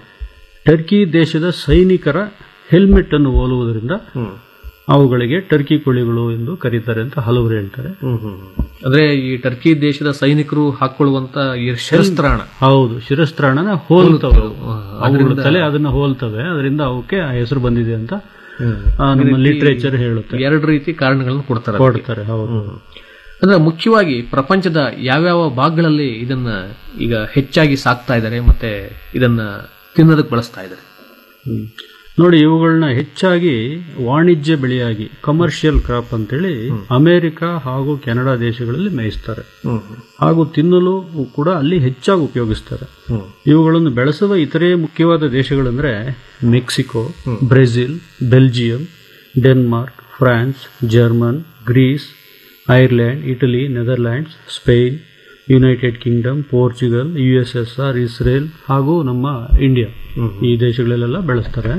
ಟರ್ಕಿ ದೇಶದ ಸೈನಿಕರ ಹೆಲ್ಮೆಟ್ ಅನ್ನು ಹೋಲುವುದರಿಂದ ಅವುಗಳಿಗೆ ಟರ್ಕಿ ಕೋಳಿಗಳು ಎಂದು ಕರೀತಾರೆ ಅಂತ ಹಲವರು ಹೇಳ್ತಾರೆ ಅಂದ್ರೆ ಈ ಟರ್ಕಿ ದೇಶದ ಸೈನಿಕರು ಹಾಕೊಳ್ಳುವಂತ ಈ ಶಸ್ತ್ರಾಣ ಹೌದು ಶಿರಸ್ತ್ರಾಣನ ಹೋಲ್ತವೆ ಅವು. ಹೋಲ್ತವೆ. ಅವುಗಳ ಅದರಿಂದ- ತಲೆ ಅದನ್ನ ಹೋಲ್ತವೆ ಅದರಿಂದ ಅವಕ್ಕೆ ಆ ಹೆಸರು ಬಂದಿದೆ ಅಂತ ಆ, ನಮ್ಮ ಲಿಟ್ರೇಚರ್ ಹೇಳುತ್ತೆ ಎರಡು ರೀತಿ ಕಾರಣಗಳನ್ನು ಕೊಡ್ತಾರೆ ಅದಕ್ಕೆ. ಕೊಡ್ತಾರೆ ಹೌದು ಅಂದ್ರೆ ಮುಖ್ಯವಾಗಿ ಪ್ರಪಂಚದ ಯಾವ್ಯಾವ ಭಾಗಗಳಲ್ಲಿ ಇದನ್ನ ಈಗ ಹೆಚ್ಚಾಗಿ ಸಾಕ್ತಾ ಇದ್ದಾರೆ ಮತ್ತೆ ಇದನ್ನ ತಿನ್ನೋದಕ್ಕೆ ಬಳಸ್ತಾ ಇದ್ದಾರೆ ಹ್ಮ್. ನೋಡಿ ಇವುಗಳನ್ನ ಹೆಚ್ಚಾಗಿ ವಾಣಿಜ್ಯ ಬೆಳೆಯಾಗಿ ಕಮರ್ಷಿಯಲ್ ಕ್ರಾಪ್ ಅಂತೇಳಿ ಅಮೆರಿಕ ಹಾಗೂ ಕೆನಡಾ ದೇಶಗಳಲ್ಲಿ ಮೇಯಿಸ್ತಾರೆ ಹಾಗೂ ತಿನ್ನಲು ಕೂಡ ಅಲ್ಲಿ ಹೆಚ್ಚಾಗಿ ಉಪಯೋಗಿಸ್ತಾರೆ ಇವುಗಳನ್ನು ಬೆಳೆಸುವ ಇತರೆ ಮುಖ್ಯವಾದ ದೇಶಗಳೆಂದ್ರೆ Mexico Brazil Belgium Denmark France German Greece Ireland Italy Netherlands Spain United Kingdom Portugal U S S R Israel ಹಾಗೂ ನಮ್ಮ ಇಂಡಿಯಾ ಈ ದೇಶಗಳಲ್ಲೆಲ್ಲ ಬೆಳೆಸ್ತಾರೆ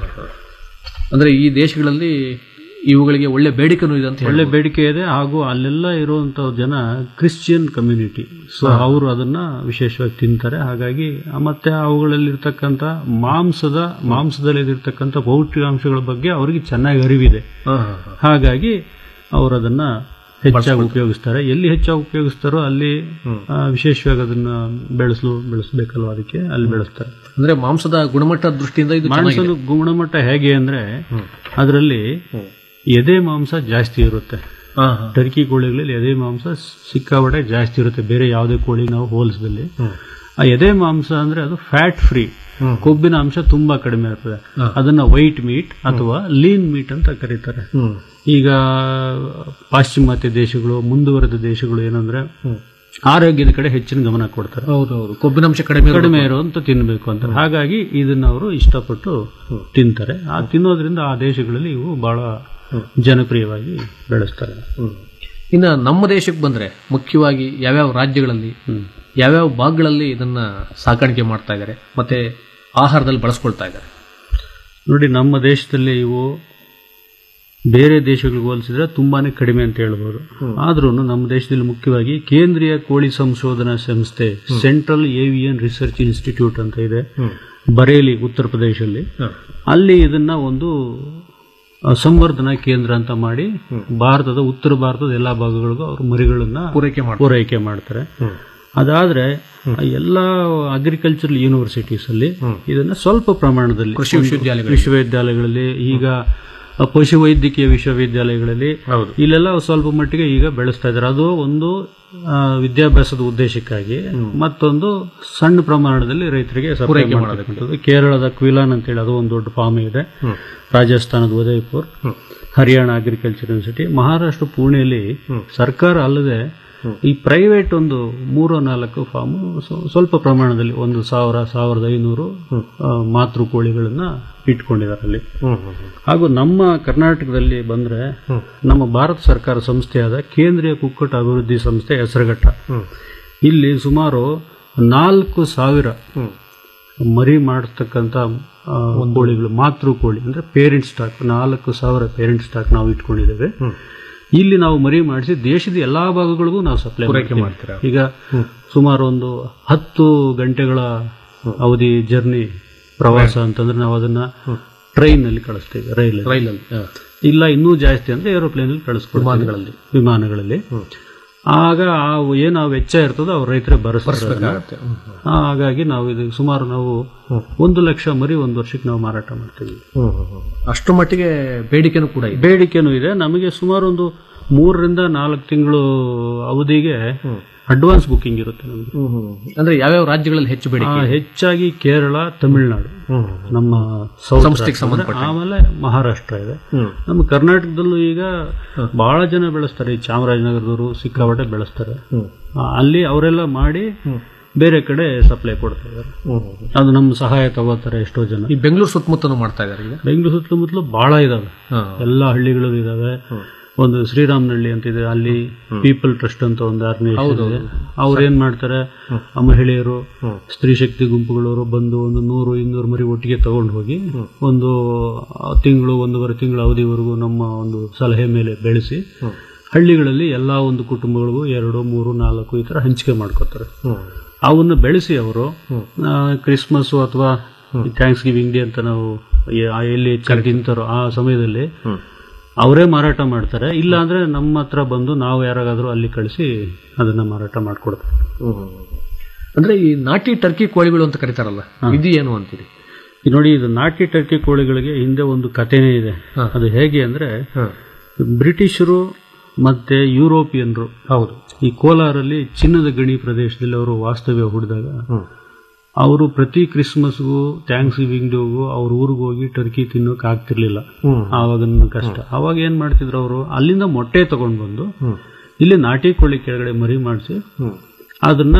ಅಂದ್ರೆ ಈ ದೇಶಗಳಲ್ಲಿ ಇವುಗಳಿಗೆ ಒಳ್ಳೆ ಬೇಡಿಕೆನೂ ಇದೆ ಅಂತ ಒಳ್ಳೆ ಬೇಡಿಕೆ ಇದೆ ಹಾಗೂ ಅಲ್ಲೆಲ್ಲ ಇರುವಂತ ಜನ ಕ್ರಿಶ್ಚಿಯನ್ ಕಮ್ಯುನಿಟಿ ಸೊ ಅವರು ಅದನ್ನ ವಿಶೇಷವಾಗಿ ತಿಂತಾರೆ ಹಾಗಾಗಿ ಮತ್ತೆ ಅವುಗಳಲ್ಲಿರ್ತಕ್ಕಂಥ ಮಾಂಸದ ಮಾಂಸದಲ್ಲಿರ್ತಕ್ಕಂಥ ಪೌಷ್ಟಿಕಾಂಶಗಳ ಬಗ್ಗೆ ಅವರಿಗೆ ಚೆನ್ನಾಗಿ ಅರಿವಿದೆ ಹಾಗಾಗಿ ಅವರು ಅದನ್ನ ಹೆಚ್ಚಾಗಿ ಉಪಯೋಗಿಸ್ತಾರೆ ಎಲ್ಲಿ ಹೆಚ್ಚಾಗಿ ಉಪಯೋಗಿಸ್ತಾರೋ ಅಲ್ಲಿ ಆ, ವಿಶೇಷವಾಗಿ ಅದನ್ನ ಬೆಳೆಸಲು ಬೆಳೆಸಬೇಕಲ್ವ ಅದಕ್ಕೆ ಅಲ್ಲಿ ಬೆಳೆಸ್ತಾರೆ ಅಂದ್ರೆ ಮಾಂಸದ ಗುಣಮಟ್ಟದ ದೃಷ್ಟಿಯಿಂದ ಇದು ಮಾಂಸದ ಚೆನ್ನಾಗಿದೆ. ಗುಣಮಟ್ಟ ಹೇಗೆ ಅಂದ್ರೆ ಅದರಲ್ಲಿ ಎದೆ ಮಾಂಸ ಜಾಸ್ತಿ ಇರುತ್ತೆ ಟರ್ಕಿ ಕೋಳಿಗಳಲ್ಲಿ ಎದೆ ಮಾಂಸ ಸಿಕ್ಕಾಪಟ್ಟೆ ಜಾಸ್ತಿ ಇರುತ್ತೆ ಬೇರೆ ಯಾವುದೇ ಕೋಳಿ ನಾವು ಹೋಲಿಸಿದಲ್ಲಿ ಆ ಎದೆ ಮಾಂಸ ಅಂದ್ರೆ ಅದು ಫ್ಯಾಟ್ ಫ್ರೀ ಕೊಬ್ಬಿನ ಅಂಶ ತುಂಬಾ ಕಡಿಮೆ ಇರ್ತದೆ ಅದನ್ನ ವೈಟ್ ಮೀಟ್ ಅಥವಾ ಲೀನ್ ಮೀಟ್ ಅಂತ ಕರೀತಾರೆ ಈಗ ಪಾಶ್ಚಿಮಾತ್ಯ ದೇಶಗಳು ಮುಂದುವರೆದ ದೇಶಗಳು ಏನಂದ್ರೆ ಆರೋಗ್ಯದ ಕಡೆ ಹೆಚ್ಚಿನ ಗಮನ ಕೊಡ್ತಾರೆ ಹೌದೌದು ಕೊಬ್ಬಿನಾಂಶ ಕಡಿಮೆ ಕಡಿಮೆ ಇರುವಂತ ತಿನ್ಬೇಕು ಅಂತ ಹಾಗಾಗಿ ಇದನ್ನ ಅವರು ಇಷ್ಟಪಟ್ಟು ತಿಂತಾರೆ ಆ ತಿನ್ನೋದ್ರಿಂದ ಆ ದೇಶಗಳಲ್ಲಿ ಇವು ಬಹಳ ಜನಪ್ರಿಯವಾಗಿ ಬೆಳೆಸ್ತಾರೆ ಇನ್ನ ನಮ್ಮ ದೇಶಕ್ಕೆ ಬಂದ್ರೆ ಮುಖ್ಯವಾಗಿ ಯಾವ್ಯಾವ ರಾಜ್ಯಗಳಲ್ಲಿ ಯಾವ್ಯಾವ ಭಾಗಗಳಲ್ಲಿ ಇದನ್ನ ಸಾಕಾಣಿಕೆ ಮಾಡ್ತಾ ಇದ್ದಾರೆ ಮತ್ತೆ ಆಹಾರದಲ್ಲಿ ಬಳಸ್ಕೊಳ್ತಾ ಇದ್ದಾರೆ ನೋಡಿ ನಮ್ಮ ದೇಶದಲ್ಲಿ ಇವು ಬೇರೆ ದೇಶಗಳಿಗೆ ಹೋಲಿಸಿದ್ರೆ ತುಂಬಾನೇ ಕಡಿಮೆ ಅಂತ ಹೇಳ್ಬೋದು ಆದ್ರೂ ನಮ್ಮ ದೇಶದಲ್ಲಿ ಮುಖ್ಯವಾಗಿ ಕೇಂದ್ರೀಯ ಕೋಳಿ ಸಂಶೋಧನಾ ಸಂಸ್ಥೆ ಸೆಂಟ್ರಲ್ ಏವಿಯನ್ ರಿಸರ್ಚ್ ಇನ್ಸ್ಟಿಟ್ಯೂಟ್ ಅಂತ ಇದೆ ಬರೇಲಿ ಉತ್ತರ ಪ್ರದೇಶದಲ್ಲಿ ಅಲ್ಲಿ ಇದನ್ನ ಒಂದು ಆ, ಸಂವರ್ಧನಾ ಕೇಂದ್ರ ಅಂತ ಮಾಡಿ ಭಾರತದ ಉತ್ತರ ಭಾರತದ ಎಲ್ಲಾ ಭಾಗಗಳಿಗೂ ಅವರು ಮರಿಗಳನ್ನ ಪೂರೈಕೆ ಮಾಡ್ತಾರೆ. ಪೂರೈಕೆ ಮಾಡ್ತಾರೆ ಅದಾದ್ರೆ ಆ ಎಲ್ಲಾ ಅಗ್ರಿಕಲ್ಚರಲ್ ಯೂನಿವರ್ಸಿಟೀಸ್ ಅಲ್ಲಿ ಇದನ್ನ ಸ್ವಲ್ಪ ಪ್ರಮಾಣದಲ್ಲಿ ಕೃಷಿ ಒಂದು ವಿಶ್ವವಿದ್ಯಾಲಯಗಳಲ್ಲಿ. ವಿಶ್ವವಿದ್ಯಾಲಯಗಳಲ್ಲಿ ಈಗ ಆ, ಪಶುವೈದ್ಯಕೀಯ ವಿಶ್ವವಿದ್ಯಾಲಯಗಳಲ್ಲಿ ಇಲ್ಲೆಲ್ಲ ಸ್ವಲ್ಪ ಮಟ್ಟಿಗೆ ಈಗ ಬೆಳೆಸ್ತಾ ಇದ್ದಾರೆ ಅದು ಒಂದು ಆ, ವಿದ್ಯಾಭ್ಯಾಸದ ಉದ್ದೇಶಕ್ಕಾಗಿ ಮತ್ತೊಂದು ಸಣ್ಣ ಪ್ರಮಾಣದಲ್ಲಿ ರೈತರಿಗೆ ಸಪ್ಲೈ ಪೂರೈಕೆ ಮಾಡತಕ್ಕಂಥದ್ದು ಕೇರಳದ ಕ್ವಿಲಾನ್ ಅಂತ ಹೇಳಿ ಅದು ಒಂದು ದೊಡ್ಡ ಫಾರ್ಮ್ ಇದೆ ರಾಜಸ್ಥಾನದ ಉದಯಪುರ್ ಹರಿಯಾಣ ಅಗ್ರಿಕಲ್ಚರ್ ಯೂನಿವರ್ಸಿಟಿ ಮಹಾರಾಷ್ಟ್ರ ಪುಣೆಯಲ್ಲಿ ಸರ್ಕಾರ ಅಲ್ಲದೆ ಈ ಪ್ರೈವೇಟ್ ಒಂದು ಮೂರು ನಾಲ್ಕು ಫಾರ್ಮ್ ಸ್ವಲ್ಪ ಪ್ರಮಾಣದಲ್ಲಿ ಒಂದು ಸಾವಿರ ಸಾವಿರದ ಐನೂರು ಆ, ಮಾತೃ ಕೋಳಿಗಳನ್ನ ಇಟ್ಕೊಂಡಿದ್ದಾರೆ ಅಲ್ಲಿ ಹಾಗೂ ನಮ್ಮ ಕರ್ನಾಟಕದಲ್ಲಿ ಬಂದ್ರೆ ನಮ್ಮ ಭಾರತ ಸರ್ಕಾರ ಸಂಸ್ಥೆಯಾದ ಕೇಂದ್ರೀಯ ಕುಕ್ಕಟ ಅಭಿವೃದ್ಧಿ ಸಂಸ್ಥೆ ಹೆಸರುಘಟ್ಟ ಇಲ್ಲಿ ಸುಮಾರು ನಾಲ್ಕು ಸಾವಿರ ಮರಿ ಮಾಡತಕ್ಕಂತ ಆ, ಕೋಳಿಗಳು ಮಾತೃ ಕೋಳಿ ಅಂದ್ರೆ ಪೇರೆಂಟ್ ಸ್ಟಾಕ್ ನಾಲ್ಕು ಸಾವಿರ ಪೇರೆಂಟ್ ಸ್ಟಾಕ್ ನಾವು ಇಟ್ಕೊಂಡಿದ್ದೇವೆ ಇಲ್ಲಿ ನಾವು ಮರಿ ಮಾಡಿಸಿ ದೇಶದ ಎಲ್ಲಾ ಭಾಗಗಳಿಗೂ ನಾವು ಸಪ್ಲೈ ಪೂರೈಕೆ ಮಾಡ್ತೀವಿ. ಮಾಡ್ತೀರಾ? ಈಗ ಸುಮಾರು ಒಂದು ಹತ್ತು ಗಂಟೆಗಳ ಅವಧಿ ಜರ್ನಿ ಪ್ರವಾಸ ಅಂತಂದ್ರೆ ನಾವು ಅದನ್ನ ಟ್ರೈನ್ ನಲ್ಲಿ ಕಳಿಸ್ತೇವೆ ರೈಲ್ ರೈಲಲ್ಲಿ ಇಲ್ಲ ಇನ್ನೂ ಜಾಸ್ತಿ ಅಂದ್ರೆ ಏರೋಪ್ಲೇನ್ ಅಲ್ಲಿ ಕಳಿಸ್ಕೊಡ್ತೀವಿ ವಿಮಾನಗಳಲ್ಲಿ. ವಿಮಾನಗಳಲ್ಲಿ ಆಗ ಆ ಏನು ಆ ವೆಚ್ಚ ಇರ್ತದೋ ಅವ್ರ ರೈತರೇ ಭರಿಸ್ತಾರೆ ಭರಿಸ್ಬೇಕಾಗತ್ತೆ. ಅದನ್ನ. ಹಾಗಾಗಿ ನಾವು ಇದು ಸುಮಾರು ನಾವು ಒಂದು ಲಕ್ಷ ಮರಿ ಒಂದು ವರ್ಷಕ್ಕೆ ನಾವು ಮಾರಾಟ ಮಾಡ್ತೀವಿ ಅಷ್ಟು ಮಟ್ಟಿಗೆ ಬೇಡಿಕೆನೂ ಕೂಡ ಇದೆ ಬೇಡಿಕೆನೂ ಇದೆ ನಮಗೆ ಸುಮಾರು ಒಂದು ಮೂರರಿಂದ ನಾಲ್ಕು ತಿಂಗಳು ಅವಧಿಗೆ ಅಡ್ವಾನ್ಸ್ ಬುಕಿಂಗ್ ಇರುತ್ತೆ ನಮಗೆ ಅಂದ್ರೆ ಯಾವ್ಯಾವ ರಾಜ್ಯಗಳಲ್ಲಿ ಹೆಚ್ಚು ಬೇಡಿಕೆ ಆ, ಇದೆ? ಹೆಚ್ಚಾಗಿ ಕೇರಳ ತಮಿಳುನಾಡು ನಮ್ಮ ಸೌತ್ ಸಂಸ್ಥೆಗೆ ರಾಷ್ಟ್ರ ಸಂಬಂಧಪಟ್ಟ ಆಮೇಲೆ ಮಹಾರಾಷ್ಟ್ರ ಇದೆ ನಮ್ಮ ಕರ್ನಾಟಕದಲ್ಲೂ ಈಗ ಬಹಳ ಜನ ಬೆಳೆಸ್ತಾರೆ ಈ ಚಾಮರಾಜನಗರದವರು ಸಿಕ್ಕಾಪಟ್ಟೆ ಬೆಳೆಸ್ತಾರೆ ಆ, ಅಲ್ಲಿ ಅವರೆಲ್ಲ ಮಾಡಿ ಬೇರೆ ಕಡೆ ಸಪ್ಲೈ ಕೊಡ್ತಾ ಇದ್ದಾರೆ ಅದು ನಮ್ಮ ಸಹಾಯ ತಗೋತಾರೆ ಎಷ್ಟೋ ಜನ ಈ ಬೆಂಗಳೂರು ಸುತ್ತಮುತ್ತಲೂ ಮಾಡ್ತಾ ಇದ್ದಾರೆ ಈಗ ಬೆಂಗಳೂರು ಸುತ್ತಮುತ್ತಲು ಬಹಳ ಇದಾವೆ ಎಲ್ಲ ಹಳ್ಳಿಗಳು ಇದಾವೆ ಒಂದು ಶ್ರೀರಾಮನಹಳ್ಳಿ ಅಂತ ಇದೆ ಅಲ್ಲಿ ಪೀಪಲ್ ಟ್ರಸ್ಟ್ ಅಂತ ಒಂದು ಆರ್ಗನೈಸೇಷನ್ ಇದೆ ಅವ್ರು ಏನ್ ಮಾಡ್ತಾರೆ ಆ ಮಹಿಳೆಯರು ಸ್ತ್ರೀ ಶಕ್ತಿ ಗುಂಪುಗಳವರು ಬಂದು ಒಂದು ನೂರು ಇನ್ನೂರು ಮರಿ ಒಟ್ಟಿಗೆ ತಗೊಂಡು ಹೋಗಿ ಒಂದು ತಿಂಗಳು ಒಂದೂವರೆ ತಿಂಗಳ ಅವಧಿವರೆಗೂ ನಮ್ಮ ಒಂದು ಸಲಹೆ ಮೇಲೆ ಬೆಳೆಸಿ ಹಳ್ಳಿಗಳಲ್ಲಿ ಎಲ್ಲಾ ಒಂದು ಕುಟುಂಬಗಳಿಗೂ ಎರಡು ಮೂರು ನಾಲ್ಕು ಈ ತರ ಹಂಚಿಕೆ ಮಾಡ್ಕೋತಾರೆ ಅವನ್ನ ಬೆಳೆಸಿ ಅವರು ಕ್ರಿಸ್ಮಸ್ ಅಥವಾ ಥ್ಯಾಂಕ್ಸ್ ಗಿವಿಂಗ್ ಡೇ ಅಂತ ನಾವು ಎ- ಆ ಎಲ್ಲಿ ಹೆಚ್ಚಾಗಿ ತಿಂತಾರೋ ಆ ಸಮಯದಲ್ಲಿ ಅವರೇ ಮಾರಾಟ ಮಾಡ್ತಾರೆ ಇಲ್ಲ ಅಂದ್ರೆ ನಮ್ಮ ಹತ್ರ ಬಂದು ನಾವು ಯಾರಾಗಾದ್ರೂ ಅಲ್ಲಿ ಕಳಿಸಿ ಅದನ್ನ ಮಾರಾಟ ಮಾಡ್ಕೊಡ್ತಾರೆ ಅಂದ್ರೆ ಈ ನಾಟಿ ಟರ್ಕಿ ಕೋಳಿಗಳು ಅಂತ ಕರೀತಾರಲ್ಲ ಇದು ಏನು ಅಂತೀರಿ ಈ ನೋಡಿ ಇದು ನಾಟಿ ಟರ್ಕಿ ಕೋಳಿಗಳಿಗೆ ಹಿಂದೆ ಒಂದು ಕಥೆನೇ ಇದೆ ಅದು ಹೇಗೆ ಅಂದ್ರೆ ಬ್ರಿಟಿಷರು ಮತ್ತೆ ಯುರೋಪಿಯನ್ರು ಹೌದು ಈ ಕೋಲಾರಲ್ಲಿ ಚಿನ್ನದ ಗಣಿ ಪ್ರದೇಶದಲ್ಲಿ ಅವರು ವಾಸ್ತವ್ಯ ಹೂಡಿದಾಗ ಅವರು ಪ್ರತಿ ಕ್ರಿಸ್ಮಸ್ಗೂ ಥ್ಯಾಂಕ್ಸ್ ಗಿವಿಂಗ್ ಡೇಗೂ ಅವ್ರ ಊರಿಗೆ ಹೋಗಿ ಟರ್ಕಿ ತಿನ್ನೋಕೆ ಆಗ್ತಿರ್ಲಿಲ್ಲ ಆವಾಗ ಕಷ್ಟ ಅವಾಗ ಏನ್ ಮಾಡ್ತಿದ್ರು ಅವರು ಅಲ್ಲಿಂದ ಮೊಟ್ಟೆ ತಗೊಂಡ್ ಬಂದು ಇಲ್ಲಿ ನಾಟಿ ಕೋಳಿ ಕೆಳಗಡೆ ಮರಿ ಮಾಡಿಸಿ ಅದನ್ನ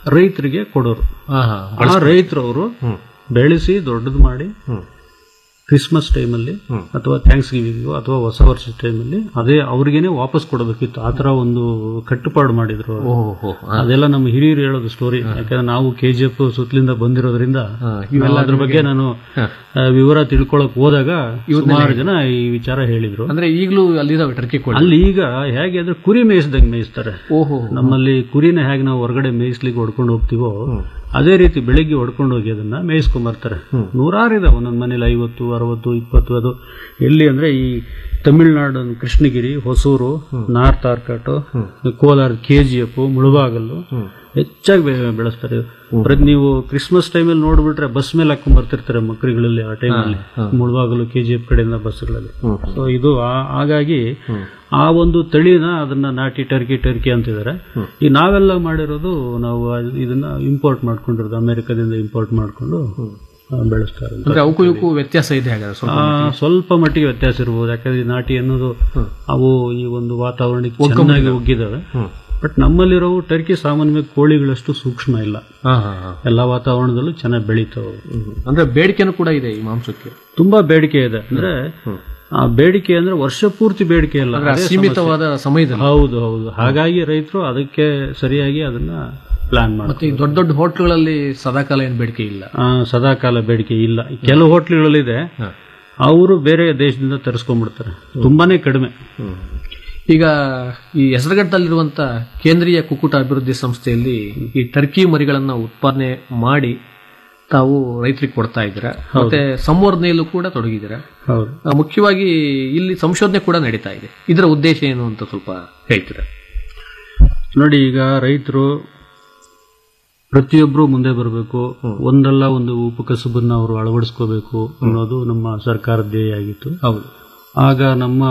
ರೈತರಿಗೆ ಕೊಡೋರು ಆ ರೈತರವರು ಬೆಳೆಸಿ ದೊಡ್ಡದು ಮಾಡಿ ಕ್ರಿಸ್ಮಸ್ ಟೈಮಲ್ಲಿ ಅಥವಾ ಥ್ಯಾಂಕ್ಸ್ ಗಿವಿಂಗ್ ಅಥವಾ ಹೊಸ ವರ್ಷದ ಟೈಮಲ್ಲಿ ಅದೇ ಅವ್ರಿಗೇನೆ ವಾಪಸ್ ಕೊಡೋದಕ್ಕಿತ್ತು ಆ ತರ ಒಂದು ಕಟ್ಟುಪಾಡು ಮಾಡಿದ್ರು ಅವ್ರು. ಓಹೋ, ಅದೆಲ್ಲ ನಮ್ಮ ಹಿರಿಯರು ಹೇಳೋದು ಸ್ಟೋರಿ ಯಾಕಂದ್ರೆ ನಾವು ಕೆ ಜಿ ಎಫ್ ಸುತ್ತಲಿಂದ ಬಂದಿರೋದ್ರಿಂದ ಇವೆಲ್ಲ ನಾವು ಅದ್ರ ಬಗ್ಗೆ ನಿಮ್ಗೆ- ನಾನು ಆ, ವಿವರ ತಿಳ್ಕೊಳಕ್ ಹೋದಾಗ ಸುಮಾರು ಜನ ಈ ವಿಚಾರ ಹೇಳಿದ್ರು ಅಂದ್ರೆ ಈಗಲೂ ಅಲ್ಲಿದಾವೆ ಟರ್ಕಿ ಕೋಳಿ ಅಲ್ಲಿ ಈಗ ಹೇಗೆ ಅಂದ್ರೆ ಕುರಿ ಮೇಯಿಸ್ದಂಗೆ ಮೇಯಿಸ್ತಾರೆ ಓಹೋ ನಮ್ಮಲ್ಲಿ ಕುರಿನ ಹೇಗೆ ನಾವು ಹೊರಗಡೆ ಮೇಯಿಸ್ಲಿಕ್ಕೆ ಹೊಡ್ಕೊಂಡು ಹೋಗ್ತೀವೋ ಅದೇ ರೀತಿ ಬೆಳಿಗ್ಗೆ ಹೊಡ್ಕೊಂಡು ಹೋಗಿ ಅದನ್ನ ಮೇಯಿಸ್ಕೊಂಡ್ ಬರ್ತಾರೆ ನೂರಾರು ಇದಾವೆ ಒಂದೊಂದು ಮನೇಲಿ ಐವತ್ತು ಅರವತ್ತು ಇಪ್ಪತ್ತು ಅದು ಎಲ್ಲಿ ಅಂದ್ರೆ ಈ Tamil Nadu Krishnagiri Hosur north Arcot Kolar K G F Mulbagal ಹೆಚ್ಚಾಗಿ ಬೆ- ಬೆಳೆಸ್ತಾರೆ ಪ್ರತಿ ನೀವು ಕ್ರಿಸ್ಮಸ್ ಟೈಮಲ್ಲಿ ನೋಡ್ಬಿಟ್ರೆ ಬಸ್ ಮೇಲೆ ಹಾಕೊಂಡ್ ಬರ್ತಿರ್ತಾರೆ ಮಕ್ಕಳುಗಳಲ್ಲಿ ಆ ಟೈಮಲ್ಲಿ ಮುಳುಬಾಗಲು ಕೆ ಜಿ ಎಫ್ ಕಡೆಯಿಂದ ಬಸ್ಗಳಲ್ಲಿ ಸೊ ಇದು ಆ- ಹಾಗಾಗಿ ಆ ಒಂದು ತಳಿನ ಅದನ್ನ ನಾಟಿ ಟರ್ಕಿ ಟರ್ಕಿ ಅಂತಿದ್ದಾರೆ ಈ ನಾವೆಲ್ಲ ಮಾಡಿರೋದು ನಾವು ಅದ್- ಇದನ್ನ ಇಂಪೋರ್ಟ್ ಮಾಡ್ಕೊಂಡಿರೋದು ಅಮೆರಿಕದಿಂದ ಇಂಪೋರ್ಟ್ ಮಾಡ್ಕೊಂಡು ಆ, ಬೆಳೆಸ್ತಾರೆ ಅಂದ್ರೆ ಅವಕ್ಕೂ ಇವಕ್ಕೂ ವ್ಯತ್ಯಾಸ ಇದೆ ಹಾಗಾದ್ರೆ ಸ್ವಲ್ಪ ಆ, ಮಟ್ಟಿಗೆ. ಸ್ವಲ್ಪ ಮಟ್ಟಿಗೆ ವ್ಯತ್ಯಾಸ ಇರ್ಬೋದು ಯಾಕಂದ್ರೆ ಈ ನಾಟಿ ಅನ್ನೋದು ಅವು ಈ ಒಂದು ವಾತಾವರಣಕ್ಕೆ ಚೆನ್ನಾಗಿ ಒಗ್ಗಿದಾವೆ ಬಟ್ ನಮ್ಮಲ್ಲಿರೋವು ಟರ್ಕಿ ಸಾಮಾನ್ಯವಾಗಿ ಕೋಳಿಗಳಷ್ಟು ಸೂಕ್ಷ್ಮ ಇಲ್ಲ ಹಾ, ಹಾ, ಹಾ. ಎಲ್ಲಾ ವಾತಾವರಣದಲ್ಲೂ ಚೆನ್ನಾಗಿ ಬೆಳೀತಾವೆ ಅಂದ್ರೆ ಬೇಡಿಕೆನೂ ಕೂಡ ಇದೆ ಈ ಮಾಂಸಕ್ಕೆ ತುಂಬಾ ಬೇಡಿಕೆ ಇದೆ ಅಂದ್ರೆ ಆ ಬೇಡಿಕೆ ಅಂದ್ರೆ ವರ್ಷ ಪೂರ್ತಿ ಬೇಡಿಕೆ ಇಲ್ಲ ಅಂದ್ರೆ ಅದೇ ಸೀಮಿತವಾದ ಸಮಸ್ಯೆ. ಸಮಯದಲ್ಲಿ. ಹೌದು ಹೌದು ಹಾಗಾಗಿ ರೈತರು ಅದಕ್ಕೆ ಸರಿಯಾಗಿ ಅದನ್ನ ಪ್ಲಾನ್ ಮತ್ತೆ ಮಾಡ್ತಾರೆ ಈ ದೊಡ್ಡ ದೊಡ್ಡ ಹೋಟ್ಲುಗಳಲ್ಲಿ ಸದಾಕಾಲ ಏನ್ ಬೇಡಿಕೆ ಇಲ್ಲ ಆ, ಸದಾಕಾಲ ಬೇಡಿಕೆ ಇಲ್ಲ ಕೆಲವು ಹೋಟ್ಲುಗಳಿದೆ ಅವರು ಬೇರೆ ದೇಶದಿಂದ ತರಿಸ್ಕೊಂಡ್ಬಿಡ್ತಾರೆ ತುಂಬಾನೇ ಕಡಿಮೆ ಈಗ ಈ ಹೆಸರುಘಟ್ಟದಲ್ಲಿರುವಂತ ಕೇಂದ್ರೀಯ ಕುಕ್ಕುಟ ಅಭಿವೃದ್ಧಿ ಸಂಸ್ಥೆಯಲ್ಲಿ ಈ ಟರ್ಕಿ ಮರಿಗಳನ್ನ ಉತ್ಪಾದನೆ ಮಾಡಿ ತಾವು ರೈತರಿಗೆ ಕೊಡ್ತಾ ಇದ್ದೀರಾ ಮತ್ತೆ ಸಂವರ್ಧನೆಯಲ್ಲೂ ಕೂಡ ತೊಡಗಿದ್ದೀರಾ ಹೌದು ಆ, ಮುಖ್ಯವಾಗಿ ಇಲ್ಲಿ ಸಂಶೋಧನೆ ಕೂಡ ನಡೀತಾ ಇದೆ ಇದರ ಉದ್ದೇಶ ಏನು ಅಂತ ಸ್ವಲ್ಪ ಹೇಳ್ತೀರಾ ನೋಡಿ ಈಗ ರೈತರು ಪ್ರತಿಯೊಬ್ಬರು ಮುಂದೆ ಬರಬೇಕು ಒಂದಲ್ಲ ಒಂದು ಉಪಕಸಬನ್ನ ಅವರು ಅಳವಡಿಸ್ಕೋಬೇಕು ಅನ್ನೋದು ನಮ್ಮ ಸರ್ಕಾರದ ಧ್ಯೇಯ ಆಗಿತ್ತು ಹೌದು ಆಗ ನಮ್ಮ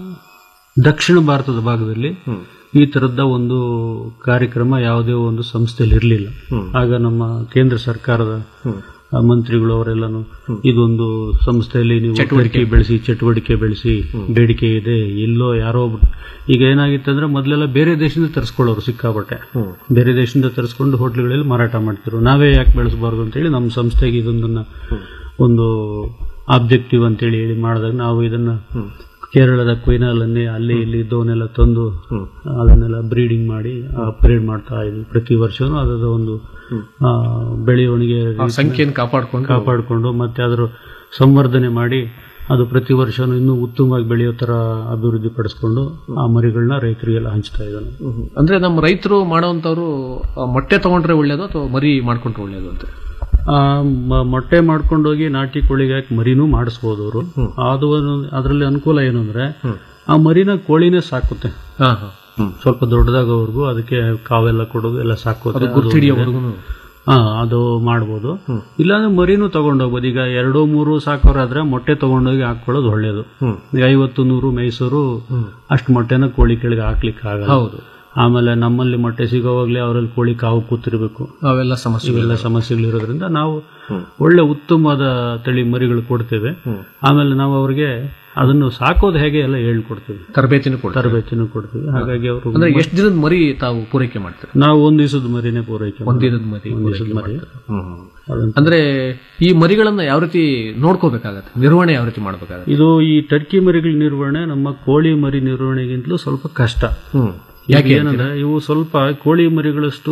ದಕ್ಷಿಣ ಭಾರತದ ಭಾಗದಲ್ಲಿ ಈ ತರದ ಒಂದು ಕಾರ್ಯಕ್ರಮ ಯಾವುದೇ ಒಂದು ಸಂಸ್ಥೆಯಲ್ಲಿ ಇರಲಿಲ್ಲ ಆಗ ನಮ್ಮ ಕೇಂದ್ರ ಸರ್ಕಾರದ ಆ, ಮಂತ್ರಿಗಳು ಅವರೆಲ್ಲನು ಇದೊಂದು ಸಂಸ್ಥೆಯಲ್ಲಿ ನೀವು ಚಟುವಟಿಕೆ. ಟರ್ಕಿ ಬೆಳೆಸಿ ಚಟುವಟಿಕೆ ಬೆಳೆಸಿ ಬೇಡಿಕೆ ಇದೆ ಎಲ್ಲೋ ಯಾರೋ ಒಬ್ರು ಈಗ ಏನಾಗಿತ್ತು ಅಂದ್ರೆ ಮೊದಲೆಲ್ಲ ಬೇರೆ ದೇಶದಿಂದ ತರಿಸ್ಕೊಳ್ಳೋರು ಸಿಕ್ಕಾಬಟ್ಟೆ ಬೇರೆ ದೇಶದಿಂದ ತರಿಸ್ಕೊಂಡು ಹೋಟ್ಲುಗಳಲ್ಲಿ ಮಾರಾಟ ಮಾಡ್ತಿರು ನಾವೇ ಯಾಕೆ ಬೆಳೆಸಬಾರ್ದು ಅಂತೇಳಿ ನಮ್ಮ ಸಂಸ್ಥೆಗೆ ಇದೊಂದನ್ನ ಒಂದು ಆಬ್ಜೆಕ್ಟಿವ್ ಅಂತೇಳಿ ಹೇಳಿ ಮಾಡಿದಾಗ ನಾವು ಇದನ್ನ ಕೇರಳದ ಕೊಯ್ನಾಲನ್ನೇ ಅಲ್ಲಿ ಇಲ್ಲಿ ಇದ್ದವನ್ನೆಲ್ಲ ತಂದು ಅದನ್ನೆಲ್ಲ ಬ್ರೀಡಿಂಗ್ ಮಾಡಿ ಅಪ್ಗ್ರೇಡ್ ಮಾಡ್ತಾ ಇದ್ವಿ ಪ್ರತಿ ವರ್ಷನೂ ಅದರ ಒಂದು ಆ, ಬೆಳವಣಿಗೆ ಆ ರೀತಿನ ಸಂಖ್ಯೆಯನ್ನು ಕಾಪಾಡ್ಕೊಂಡು ಕಾಪಾಡಿಕೊಂಡು ಮತ್ತೆ ಅದರ ಸಂವರ್ಧನೆ ಮಾಡಿ ಅದು ಪ್ರತಿ ವರ್ಷನೂ ಇನ್ನೂ ಉತ್ತಮವಾಗಿ ಬೆಳೆಯೋ ತರ ಅಭಿವೃದ್ಧಿ ಪಡಿಸ್ಕೊಂಡು ಆ ಮರಿಗಳನ್ನ ರೈತರಿಗೆಲ್ಲ ಹಂಚ್ತಾ ಇದ್ದಾನೆ ಅಂದ್ರೆ ನಮ್ಮ ರೈತರು ಮಾಡೋವಂಥವ್ರು ಆ, ಮೊಟ್ಟೆ ತಗೊಂಡ್ರೆ ಒಳ್ಳೇದು ಅಥವಾ ಮರಿ ಮಾಡ್ಕೊಂಡ್ರೆ ಒಳ್ಳೇದು ಅಂತ ಆ, ಮ- ಮೊಟ್ಟೆ ಮಾಡ್ಕೊಂಡೋಗಿ ನಾಟಿ ಕೋಳಿಗೆ ಹಾಕಿ ಮರಿನೂ ಮಾಡಿಸ್ಬೋದು ಅವರು ಅದು ಅದರಲ್ಲಿ ಅನುಕೂಲ ಏನು ಅಂದ್ರೆ ಆ ಮರಿನ ಕೋಳಿನೇ ಸಾಕುತ್ತೆ ಹಾ ಹಾ ಸ್ವಲ್ಪ ದೊಡ್ಡದಾಗೋವರೆಗೂ ಅದಕ್ಕೆ ಕಾವೆಲ್ಲ ಕೊಡೋದು ಎಲ್ಲ ಸಾಕುತ್ತೆ ಅದು ಅದು ಗುರ್ತಿಡಿಯೋವರೆಗೂನು. ಹಾ ಅದು ಮಾಡ್ಬೋದು ಇಲ್ಲಾಂದ್ರೆ ಮರಿನೂ ತಗೊಂಡೋಗ್ಬೋದು ಈಗ ಎರಡು ಮೂರು ಸಾಕೋರಾದ್ರೆ ಮೊಟ್ಟೆ ತಗೊಂಡೋಗಿ ಹಾಕೊಳ್ಳೋದು ಒಳ್ಳೇದು ಈಗ ಐವತ್ತು ನೂರು ಮೈಸೂರು ಅಷ್ಟು ಮೊಟ್ಟೆನ ಕೋಳಿ ಕೆಳಗೆ ಹಾಕ್ಲಿಕ್ಕೆ ಆಗಲ್ಲ ಹೌದು. ಆಮೇಲೆ ನಮ್ಮಲ್ಲಿ ಮೊಟ್ಟೆ ಸಿಗೋವಾಗ್ಲೇ ಅವರಲ್ಲಿ ಕೋಳಿ ಕಾವು ಕೂತಿರ್ಬೇಕು ಅವೆಲ್ಲ ಸಮಸ್ಯೆ ಇವೆಲ್ಲ ಸಮಸ್ಯೆಗಳಿರೋದ್ರಿಂದ ನಾವು ಒಳ್ಳೆ ಉತ್ತಮವಾದ ತಳಿ ಮರಿಗಳು ಕೊಡ್ತೇವೆ ಆಮೇಲೆ ನಾವು ಅವ್ರಿಗೆ ಅದನ್ನು ಸಾಕೋದು ಹೇಗೆ ಎಲ್ಲ ಹೇಳ್ಕೊಡ್ತೀವಿ ತರಬೇತಿನೂ ಕೊಡ್ತಾರೆ ತರಬೇತಿನೂ ಕೊಡ್ತೀವಿ ಹಾಗಾಗಿ ಅವರು ಅಂದ್ರೆ ಎಷ್ಟು ದಿನದ ಮರಿ ತಾವು ಪೂರೈಕೆ ಮಾಡ್ತಾರೆ ನಾವು ಒಂದ್ ದಿವಸದ ಮರಿನೇ ಪೂರೈಕೆ ಒಂದ್ ದಿನದ ಮರಿ ಒಂದ್ ದಿವಸದ ಮರಿ ಅದನ್ನ ಅಂದ್ರೆ ಈ ಮರಿಗಳನ್ನ ಯಾವ ರೀತಿ ನೋಡ್ಕೋಬೇಕಾಗತ್ತೆ ನಿರ್ವಹಣೆ ಯಾವ ರೀತಿ ಮಾಡ್ಬೇಕಾಗತ್ತೆ ಇದು ಈ ಟರ್ಕಿ ಮರಿಗಳ ನಿರ್ವಹಣೆ ನಮ್ಮ ಕೋಳಿ ಮರಿ ನಿರ್ವಹಣೆಗಿಂತಲೂ ಸ್ವಲ್ಪ ಕಷ್ಟ ಯಾಕೆ ಈಗ ಏನಂದ್ರೆ ಇವು ಸ್ವಲ್ಪ ಕೋಳಿ ಮರಿಗಳಷ್ಟು